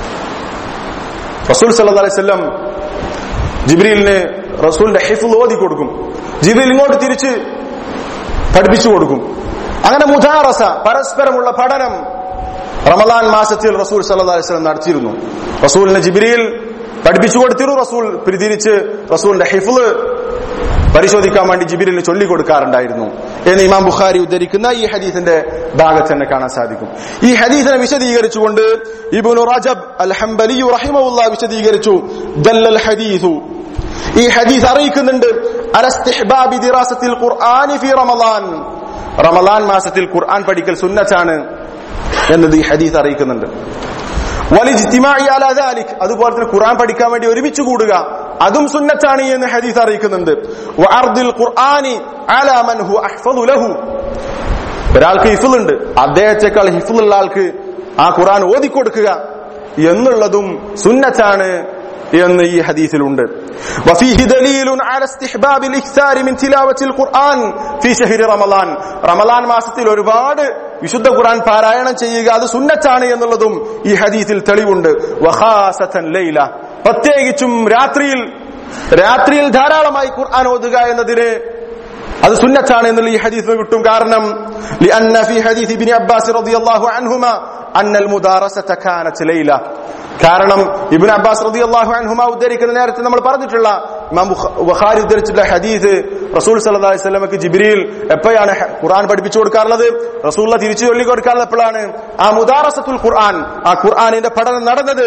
റസൂൽ സല്ലല്ലാഹു അലൈഹി വസല്ലം ജിബ്രീലിന് റസൂലിന്റെ ഹിഫ്ള് ഓതി കൊടുക്കും ജിബ്രീൽ ഇങ്ങോട്ട് തിരിച്ച് പഠിപ്പിച്ചു കൊടുക്കും അങ്ങനെ മുധാറസ പരസ്പരമുള്ള പഠനം റമദാൻ മാസത്തിൽ റസൂൽ സല്ലല്ലാഹു അലൈഹി വസല്ലം നടത്തിയിരുന്നു റസൂലിന് ജിബ്രീൽ പഠിപ്പിച്ചു കൊടുത്തിരുന്നു റസൂൽ പിരിതിരിച്ച് റസൂലിന്റെ ഹിഫ്ള് പരിശോധിക്കാൻ വേണ്ടി ജിബിരിന് ചൊല്ലിക്കൊടുക്കാറുണ്ടായിരുന്നു എന്ന് ഇമാം ബുഖാരി ഉദ്ധരിക്കുന്ന ഈ ഹദീസിന്റെ ഭാഗത്ത് തന്നെ കാണാൻ സാധിക്കും ഈ ഹദീസിനെ വിശദീകരിച്ചുകൊണ്ട് ഇബ്നു റജബ് അൽ ഹംബലി റഹിമഹുല്ല വിശദീകരിച്ചു ദല്ലൽ ഹദീസു ഈ ഹദീസ് അറിയിക്കുന്നുണ്ട് അലസ്തിഹ്ബാബി ദിറാസത്തിൽ ഖുർആനി ഫി റമളാൻ റമളാൻ മാസത്തിൽ ഖുർആൻ പഠിക്കൽ സുന്നത്താണ് എന്നത് ഈ ഹദീസ് അറിയിക്കുന്നുണ്ട് വലിജ്തിമാഇ അലാ ദാലിക് അതുപോലെ തന്നെ ഖുർആൻ പഠിക്കാൻ വേണ്ടി ഒരുമിച്ച് കൂടുക അതും സുന്നത്താണ് എന്ന് ഹദീസ് അറിയിക്കുന്നുണ്ട് വഅർദിൽ ഖുർആനി അലാ മൻ ഹു അഹ്ഫദു ലഹു ഒരാൾക്ക് ഹിഫുൽ ഉണ്ട് അദ്ദേഹത്തെക്കാൾ ഹിഫുൽ ഉള്ള ആൾക്ക് ആ ഖുർആൻ ഓതിക്കൊടുക്കുക എന്നുള്ളതും സുന്നത്താണ് എന്ന് ഈ ഹദീസിലുണ്ട് وفيه دليل على استحباب الاكثار من تلاوة القرآن في شهر رمضان റമളാൻ മാസത്തിൽ ഒരുപാട് വിശുദ്ധ ഖുർആൻ പാരായണം ചെയ്യുക അത് സുന്നത്താണ് എന്നുള്ളതും ഈ ഹദീസിൽ തെളിവുണ്ട് വഖാസത്തൻ ലൈല പ്രത്യേകിച്ചും രാത്രിയിൽ രാത്രിയിൽ ധാരാളമായി ഖുർആൻ ഓതുക എന്നതിന് അത് സുന്നത്താണ് എന്നുള്ള ഈ ഹദീസ് കിട്ടും കാരണം لأن في حديث ابن عباس رضي الله عنهما أن المدارسة كانت ليلة കാരണം ഇബിൻ അബ്ബാസ് റതി അള്ളാഹു അൻഹുമ ഉദ്ധരിക്കുന്ന നേരത്തെ നമ്മൾ പറഞ്ഞിട്ടുള്ള ഇമാം ബുഖാരി ഉദ്ധരിച്ചിട്ടുള്ള ഹദീസ് റസൂൽ സല്ലല്ലാഹു അലൈഹി വസല്ലമക്ക് ജിബ്രീൽ എപ്പോഴാണ് ഖുർആൻ പഠിപ്പിച്ചു കൊടുക്കാറുള്ളത് റസൂലിനെ തിരിച്ചു ചൊല്ലി കൊടുക്കാറുള്ളത് എപ്പോഴാണ് ആ മുദാറസത്തുൽ ഖുർആൻ ആ ഖുർആനിന്റെ പഠനം നടന്നത്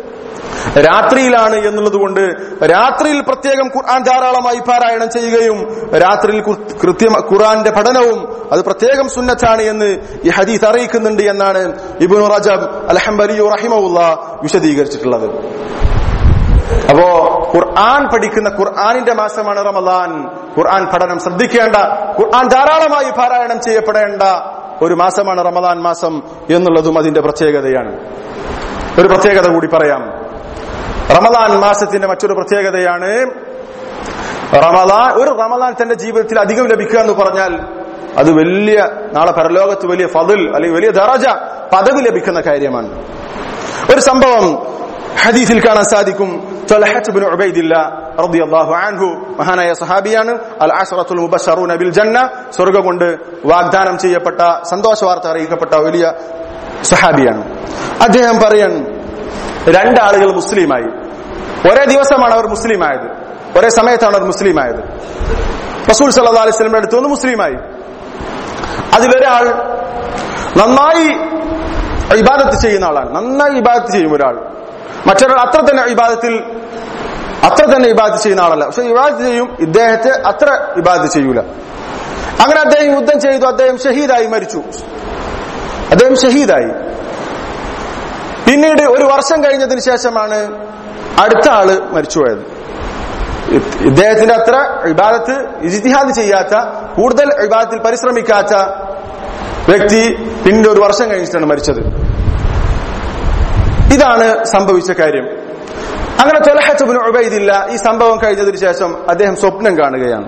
രാത്രിയിലാണ് എന്നുള്ളത് കൊണ്ട് രാത്രിയിൽ പ്രത്യേകം ഖുർആൻ ധാരാളമായി പാരായണം ചെയ്യുകയും രാത്രിയിൽ കൃത്യം ഖുർആന്റെ പഠനവും അത് പ്രത്യേകം സുന്നത്താണ് എന്ന് ഈ ഹദീസ് അറിയിക്കുന്നുണ്ട് എന്നാണ് ഇബ്നു റജബ് അൽഹംബലി റഹിമവുള്ള വിശദീകരിച്ചിട്ടുള്ളത് അപ്പോ ഖുർആൻ പഠിക്കുന്ന ഖുർആനിന്റെ മാസമാണ് റമദാൻ ഖുർആൻ പഠനം ശ്രദ്ധിക്കേണ്ട ഖുർആൻ ധാരാളമായി പാരായണം ചെയ്യപ്പെടേണ്ട ഒരു മാസമാണ് റമദാൻ മാസം എന്നുള്ളതും അതിന്റെ പ്രത്യേകതയാണ് ഒരു പ്രത്യേകത കൂടി പറയാം റമദാൻ മാസത്തിന്റെ മറ്റൊരു പ്രത്യേകതയാണ് റമദാൻ ഒരു റമദാൻ തന്റെ ജീവിതത്തിൽ അധികം ലഭിക്കുക എന്ന് പറഞ്ഞാൽ അത് വലിയ നാളെ പരലോകത്ത് വലിയ ഫതിൽ അല്ലെങ്കിൽ വലിയ ദറജ പദവി ലഭിക്കുന്ന കാര്യമാണ് ഒരു സംഭവം ഹദീസിൽ കാണാൻ സാധിക്കും അൻഹു മഹാനായ സഹാബിയാണ് അൽ അഷറത്തുൽ മുബഷറൂന ബിൽ ജന്ന സ്വർഗം കൊണ്ട് വാഗ്ദാനം ചെയ്യപ്പെട്ട സന്തോഷ വാർത്ത അറിയിക്കപ്പെട്ട വലിയ സഹാബിയാണ് അദ്ദേഹം പറയാൻ രണ്ടാളുകൾ മുസ്ലിമായി ഒരേ ദിവസമാണ് അവർ മുസ്ലിമായത് ഒരേ സമയത്താണ് അവർ മുസ്ലിമായത് റസൂൽ സല്ലാ അലൈഹി സ്വലമിന്റെ അടുത്ത് നിന്ന് മുസ്ലിമായി അതിലൊരാൾ നന്നായി ഇബാദത്ത് ചെയ്യുന്ന ആളാണ് നന്നായി ഇബാദത്ത് ചെയ്യും ഒരാൾ മറ്റൊരാൾ അത്ര തന്നെ ഇബാദത്തിൽ അത്ര തന്നെ ഇബാദത്ത് ചെയ്യുന്ന ആളല്ല പക്ഷെ ഇബാദത്ത് ചെയ്യും ഇദ്ദേഹത്തെ അത്ര ഇബാദത്ത് ചെയ്യൂല അങ്ങനെ അദ്ദേഹം യുദ്ധം ചെയ്തു അദ്ദേഹം ഷഹീദായി മരിച്ചു അദ്ദേഹം ഷഹീദായി പിന്നീട് ഒരു വർഷം കഴിഞ്ഞതിന് ശേഷമാണ് അടുത്ത ആള് മരിച്ചുപോയത് ഇദ്ദേഹത്തിന്റെ അത്ര ഇബാദത്ത് ഇജിത്തിഹാദ് ചെയ്യാത്ത കൂടുതൽ ഇബാദത്തിൽ പരിശ്രമിക്കാത്ത വ്യക്തി പിന്നീട് ഒരു വർഷം കഴിഞ്ഞിട്ടാണ് മരിച്ചത് ഇതാണ് സംഭവിച്ച കാര്യം അങ്ങനെ തൊലഹത്തുബിന് ഉബൈദില്ല ഈ സംഭവം കഴിഞ്ഞതിന് ശേഷം അദ്ദേഹം സ്വപ്നം കാണുകയാണ്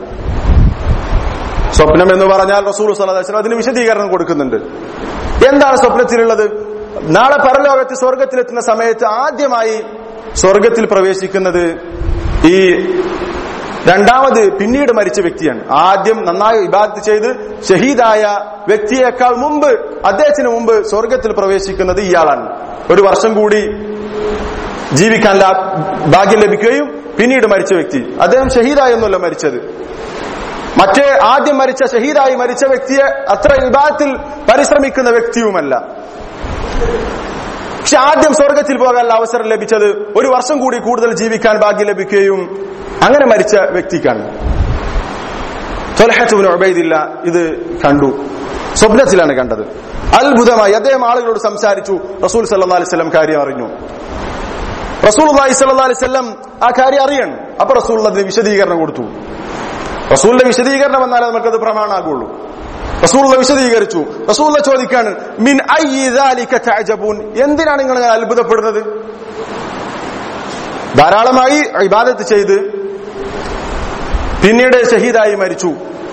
സ്വപ്നം എന്ന് പറഞ്ഞാൽ റസൂൽ സലാഹു അതിന് വിശദീകരണം കൊടുക്കുന്നുണ്ട് എന്താണ് സ്വപ്നത്തിലുള്ളത് നാളെ പരലോകത്ത് സ്വർഗത്തിലെത്തുന്ന സമയത്ത് ആദ്യമായി സ്വർഗത്തിൽ പ്രവേശിക്കുന്നത് ഈ രണ്ടാമത് പിന്നീട് മരിച്ച വ്യക്തിയാണ് ആദ്യം നന്നായി ഇബാദത്ത് ചെയ്ത് ഷഹീദായ വ്യക്തിയേക്കാൾ മുമ്പ് അദ്ദേഹത്തിന് മുമ്പ് സ്വർഗത്തിൽ പ്രവേശിക്കുന്നത് ഇയാളാണ് ഒരു വർഷം കൂടി ജീവിക്കാൻ ലാ- ഭാഗ്യം ലഭിക്കുകയും പിന്നീട് മരിച്ച വ്യക്തി അദ്ദേഹം ഷഹീദായൊന്നുമല്ല മരിച്ചത് മറ്റേ ആദ്യം മരിച്ച ഷഹീദായി മരിച്ച വ്യക്തിയെ അത്ര വിഭാഗത്തിൽ പരിശ്രമിക്കുന്ന വ്യക്തിയുമല്ല പക്ഷെ ആദ്യം സ്വർഗത്തിൽ പോകാനുള്ള അവസരം ലഭിച്ചത് ഒരു വർഷം കൂടി കൂടുതൽ ജീവിക്കാൻ ഭാഗ്യം ലഭിക്കുകയും അങ്ങനെ മരിച്ച വ്യക്തിക്കാണ് തൊലഹത്തുബിന് ഒബൈദില്ല ഇത് കണ്ടു സ്വപ്നത്തിലാണ് കണ്ടത് അത്ഭുതമായി അദ്ദേഹം ആളുകളോട് സംസാരിച്ചു റസൂൽ സല്ലാ അലിസ്ലം കാര്യം അറിഞ്ഞു റസൂൽ അലൈഹി സല്ലാ അലിസ്ലം ആ കാര്യം അറിയണം അപ്പൊ റസൂൽ അതിന് വിശദീകരണം കൊടുത്തു റസൂലിന്റെ വിശദീകരണം എന്നാലേ നമുക്കത് പ്രമാണാകുള്ളൂ റസൂള്ള വിശദീകരിച്ചു റസൂള്ള ചോദിക്കാണ് മിൻ അയ്യി ദാലിക തഅജബൂൻ എന്തിനാണ് നിങ്ങൾ ഇങ്ങനെ അത്ഭുതപ്പെടുന്നത് ധാരാളമായി ഇബാദത്ത് ചെയ്ത് പിന്നീട് ഷഹീദായി മരിച്ചു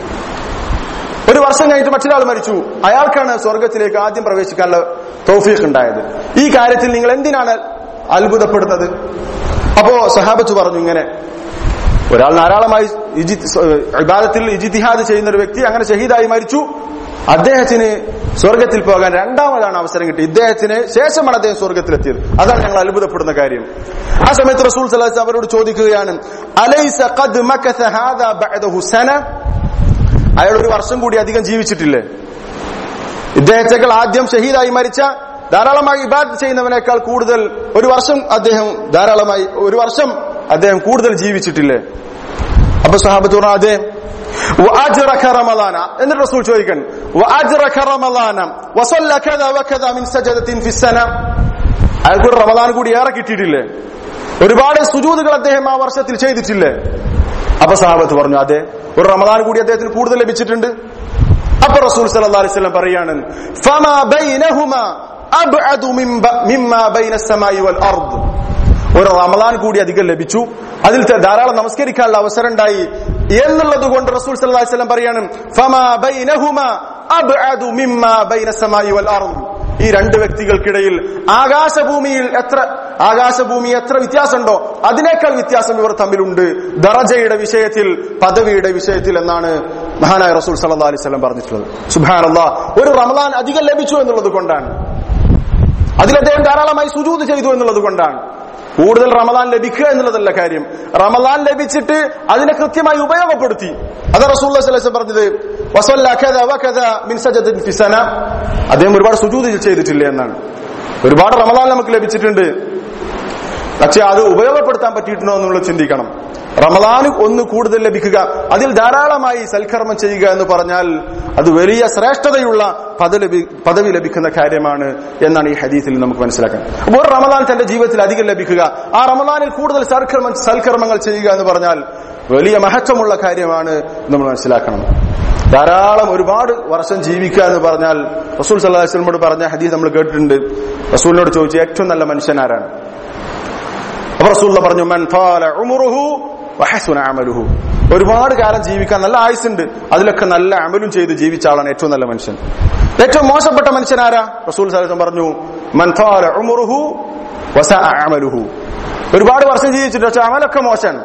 ഒരു വർഷം കഴിഞ്ഞിട്ട് മറ്റൊരാൾ മരിച്ചു അയാൾക്കാണ് സ്വർഗത്തിലേക്ക് ആദ്യം പ്രവേശിക്കാനുള്ള തൗഫീഖ് ഉണ്ടായത് ഈ കാര്യത്തിൽ നിങ്ങൾ എന്തിനാണ് അത്ഭുതപ്പെടുന്നത് അപ്പോ സഹാബത്ത് പറഞ്ഞു ഇങ്ങനെ ഒരാൾ ധാരാളമായി ഇജി- ഇബാദത്തിൽ ഇജിത്തിഹാദ് ചെയ്യുന്ന ഒരു വ്യക്തി അങ്ങനെ ഷഹീദായി മരിച്ചു അദ്ദേഹത്തിന് സ്വർഗത്തിൽ പോകാൻ രണ്ടാമതാണ് അവസരം കിട്ടി ഇദ്ദേഹത്തിന് ശേഷമാണ് അദ്ദേഹം സ്വർഗത്തിലെത്തിയത് അതാണ് ഞങ്ങൾ അത്ഭുതപ്പെടുന്ന കാര്യം ആ സമയത്ത് റസൂൽ സല്ലല്ലാഹു അലൈഹി വസല്ലം അവരോട് ചോദിക്കുകയാണ് അലൈസ ഖദ് മകസ ഹാദാ ബഅദഹു സന അയാൾ ഒരു വർഷം കൂടി അധികം ജീവിച്ചിട്ടില്ലേ ഇദ്ദേഹത്തെക്കാൾ ആദ്യം ഷഹീദായി മരിച്ച ധാരാളമായി ഇബാദത്ത് ചെയ്യുന്നവനേക്കാൾ കൂടുതൽ ഒരു വർഷം അദ്ദേഹം ധാരാളമായി ഒരു വർഷം അദ്ദേഹം കൂടുതൽ ജീവിച്ചിട്ടില്ലേ അപ്പൊ സഹാബത്ത് പറഞ്ഞു അതെ وأجرك رمضان എന്നിട്ട് റസൂൽ ചോദിക്കൻ وأجرك رمضان وصلى كذا وكذا من سجدة في السنة അയാൾക്ക് ഒരു റമദാൻ കൂടി ഏറെ കിട്ടിയിട്ടില്ലേ ഒരുപാട് സുജൂതുകൾ അദ്ദേഹം ആ വർഷത്തിൽ ചെയ്തിട്ടില്ലേ അപ്പൊ സഹാബത്ത് പറഞ്ഞു അതെ ഒരു റമദാൻ കൂടി അദ്ദേഹത്തിന് കൂടുതൽ ലഭിച്ചിട്ടുണ്ട് അപ്പൊ റസൂൽ സല്ലല്ലാഹു അലൈഹി വസല്ലം പറയാണ് ഫമാ ബൈനഹുമാ അബ്അദു മിമ്മ- മിമ്മാ ബൈന السماء والارض ഒരു റമദാൻ കൂടി അധികം ലഭിച്ചു അതിൽ ത- ധാരാളം നമസ്കരിക്കാനുള്ള അവസരം ഉണ്ടായി എന്നുള്ളത് കൊണ്ട് റസൂൽ സല്ലല്ലാഹു അലൈഹി വസല്ലം പറയാണ് ഫമാ ബൈനഹുമാ അബ്അദു മിമ്മാ ബൈന السماء والارض ഈ രണ്ട് വ്യക്തികൾക്കിടയിൽ ആകാശഭൂമിയിൽ എത്ര ആകാശഭൂമി എത്ര വ്യത്യാസമുണ്ടോ അതിനേക്കാൾ വ്യത്യാസം ഇവർ തമ്മിലുണ്ട് ദറജയുടെ വിഷയത്തിൽ പദവിയുടെ വിഷയത്തിൽ എന്നാണ് മഹാനായ റസൂൽ സല്ലല്ലാഹു അലൈഹി വസല്ലം പറഞ്ഞിട്ടുള്ളത് സുബ്ഹാനല്ലാഹ് ഒരു റമദാൻ അധികം ലഭിച്ചു എന്നുള്ളത് കൊണ്ടാണ് അതിൽ അദ്ദേഹം ധാരാളമായി സുജൂത് ചെയ്തു എന്നുള്ളത് കൊണ്ടാണ് കൂടുതൽ റമദാൻ ലഭിക്കുക എന്നുള്ളതല്ല കാര്യം റമദാൻ ലഭിച്ചിട്ട് അതിനെ കൃത്യമായി ഉപയോഗപ്പെടുത്തി അത് റസൂൽ പറഞ്ഞത് വസല്ല കദ വകദ മിൻ സജദത്തിൻ ഫി സന. അദ്ദേഹം ഒരുപാട് സുജൂത് ചെയ്തിട്ടില്ല എന്നാണ് ഒരുപാട് റമദാൻ നമുക്ക് ലഭിച്ചിട്ടുണ്ട് പക്ഷെ അത് ഉപയോഗപ്പെടുത്താൻ പറ്റിയിട്ടുണ്ടോ എന്നുള്ളത് ചിന്തിക്കണം റമദാന് ഒന്ന് കൂടുതൽ ലഭിക്കുക അതിൽ ധാരാളമായി സൽക്കർമ്മം ചെയ്യുക എന്ന് പറഞ്ഞാൽ അത് വലിയ ശ്രേഷ്ഠതയുള്ള പദവി പദവി ലഭിക്കുന്ന കാര്യമാണ് എന്നാണ് ഈ ഹദീസിൽ നമുക്ക് മനസ്സിലാക്കാൻ അപ്പോൾ ഒരു റമദാൻ തന്റെ ജീവിതത്തിൽ അധികം ലഭിക്കുക ആ റമദാനിൽ കൂടുതൽ സൽക്കർമ്മ സൽക്കർമ്മങ്ങൾ ചെയ്യുക എന്ന് പറഞ്ഞാൽ വലിയ മഹത്വമുള്ള കാര്യമാണ് നമ്മൾ മനസ്സിലാക്കണം ധാരാളം ഒരുപാട് വർഷം ജീവിക്കുക എന്ന് പറഞ്ഞാൽ റസൂൽ സല്ലാഹു വസ്ലമോട് പറഞ്ഞ ഹദീസ് നമ്മൾ കേട്ടിട്ടുണ്ട് റസൂലിനോട് ചോദിച്ചു ഏറ്റവും നല്ല മനുഷ്യൻ ആരാണ് അപ്പൊ റസൂൽ പറഞ്ഞു മൻ താല ഉമുറുഹു വഹസുന അമലുഹു ഒരുപാട് കാലം ജീവിക്കാൻ നല്ല ആയുസുണ്ട് അതിലൊക്കെ നല്ല അമലും ചെയ്ത് ജീവിച്ച ആളാണ് ഏറ്റവും നല്ല മനുഷ്യൻ ഏറ്റവും മോശപ്പെട്ട മനുഷ്യൻ ആരാ റസൂൽ സലഹം പറഞ്ഞു മൻ താല ഉമുറുഹു വസ അമലുഹു ഒരുപാട് വർഷം ജീവിച്ചിട്ട് പക്ഷെ അമലൊക്കെ മോശമാണ്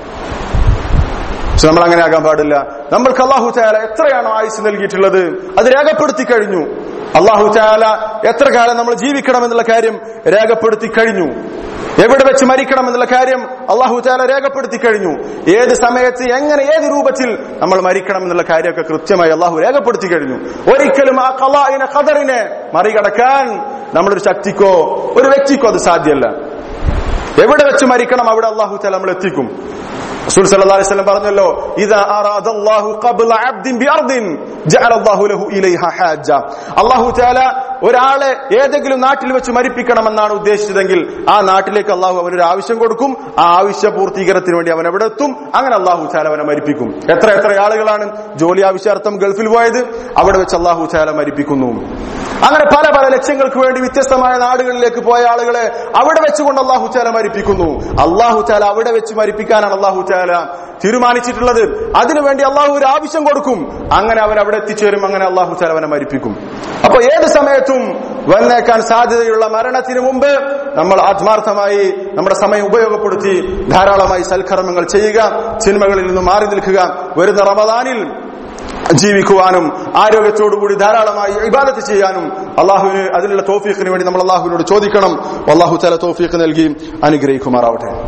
പക്ഷെ നമ്മൾ അങ്ങനെ ആകാൻ പാടില്ല നമ്മൾക്ക് അള്ളാഹു ചായാല എത്രയാണോ ആയുസ് നൽകിയിട്ടുള്ളത് അത് രേഖപ്പെടുത്തി കഴിഞ്ഞു അള്ളാഹു ചായാല എത്ര കാലം നമ്മൾ ജീവിക്കണം എന്നുള്ള കാര്യം രേഖപ്പെടുത്തി കഴിഞ്ഞു എവിടെ വെച്ച് മരിക്കണം എന്നുള്ള കാര്യം അള്ളാഹു ചായാല രേഖപ്പെടുത്തി കഴിഞ്ഞു ഏത് സമയത്ത് എങ്ങനെ ഏത് രൂപത്തിൽ നമ്മൾ മരിക്കണം എന്നുള്ള കാര്യമൊക്കെ കൃത്യമായി അള്ളാഹു രേഖപ്പെടുത്തി കഴിഞ്ഞു ഒരിക്കലും ആ കലായിനെ ഖദറിനെ മറികടക്കാൻ നമ്മളൊരു ശക്തിക്കോ ഒരു വ്യക്തിക്കോ അത് സാധ്യമല്ല എവിടെ വെച്ച് മരിക്കണം അവിടെ അള്ളാഹു ചാല നമ്മൾ എത്തിക്കും റസൂൽ സല്ലല്ലാഹു അലൈഹി വസല്ലം പറഞ്ഞല്ലോ ഇദാ അറാദ അല്ലാഹു ഖബ്ല അബ്ദിൻ ബിഅർദിൻ ജഅല അല്ലാഹു ലഹു ഇലൈഹാ ഹാജ അല്ലാഹു തആല ഒരാളെ ഏതെങ്കിലും നാട്ടിൽ വെച്ച് മരിപ്പിക്കണമെന്നാണ് ഉദ്ദേശിച്ചതെങ്കിൽ ആ നാട്ടിലേക്ക് അള്ളാഹു അവനൊരു ആവശ്യം കൊടുക്കും ആ ആവശ്യ പൂർത്തീകരണത്തിന് വേണ്ടി അവൻ എവിടെ എത്തും അങ്ങനെ അള്ളാഹു ചാല അവനെ മരിപ്പിക്കും എത്ര എത്ര ആളുകളാണ് ജോലി ആവശ്യാർത്ഥം ഗൾഫിൽ പോയത് അവിടെ വെച്ച് അള്ളാഹു ചാല മരിപ്പിക്കുന്നു അങ്ങനെ പല പല ലക്ഷ്യങ്ങൾക്ക് വേണ്ടി വ്യത്യസ്തമായ നാടുകളിലേക്ക് പോയ ആളുകളെ അവിടെ വെച്ചുകൊണ്ട് അള്ളാഹു ചാല മരിപ്പിക്കുന്നു അള്ളാഹു ചാല അവിടെ വെച്ച് മരിപ്പിക്കാനാണ് അള്ളാഹു ചാല തീരുമാനിച്ചിട്ടുള്ളത് അതിനുവേണ്ടി അള്ളാഹു ഒരു ആവശ്യം കൊടുക്കും അങ്ങനെ അവൻ അവിടെ എത്തിച്ചേരും അങ്ങനെ അള്ളാഹു താല അവനെ മരിപ്പിക്കും അപ്പൊ ഏത് സമയത്തും വന്നേക്കാൻ സാധ്യതയുള്ള മരണത്തിന് മുമ്പ് നമ്മൾ ആത്മാർത്ഥമായി നമ്മുടെ സമയം ഉപയോഗപ്പെടുത്തി ധാരാളമായി സൽക്കർമ്മങ്ങൾ ചെയ്യുക സിനിമകളിൽ നിന്ന് മാറി നിൽക്കുക വരുന്ന റമദാനിൽ ജീവിക്കുവാനും ആരോഗ്യത്തോടുകൂടി ധാരാളമായി ഇബാദത്ത് ചെയ്യാനും അള്ളാഹുവിന് അതിനുള്ള തോഫീഖിന് വേണ്ടി നമ്മൾ അള്ളാഹുവിനോട് ചോദിക്കണം അള്ളാഹു തല തോഫീഖ് നൽകി അനുഗ്രഹിക്കുമാറാവട്ടെ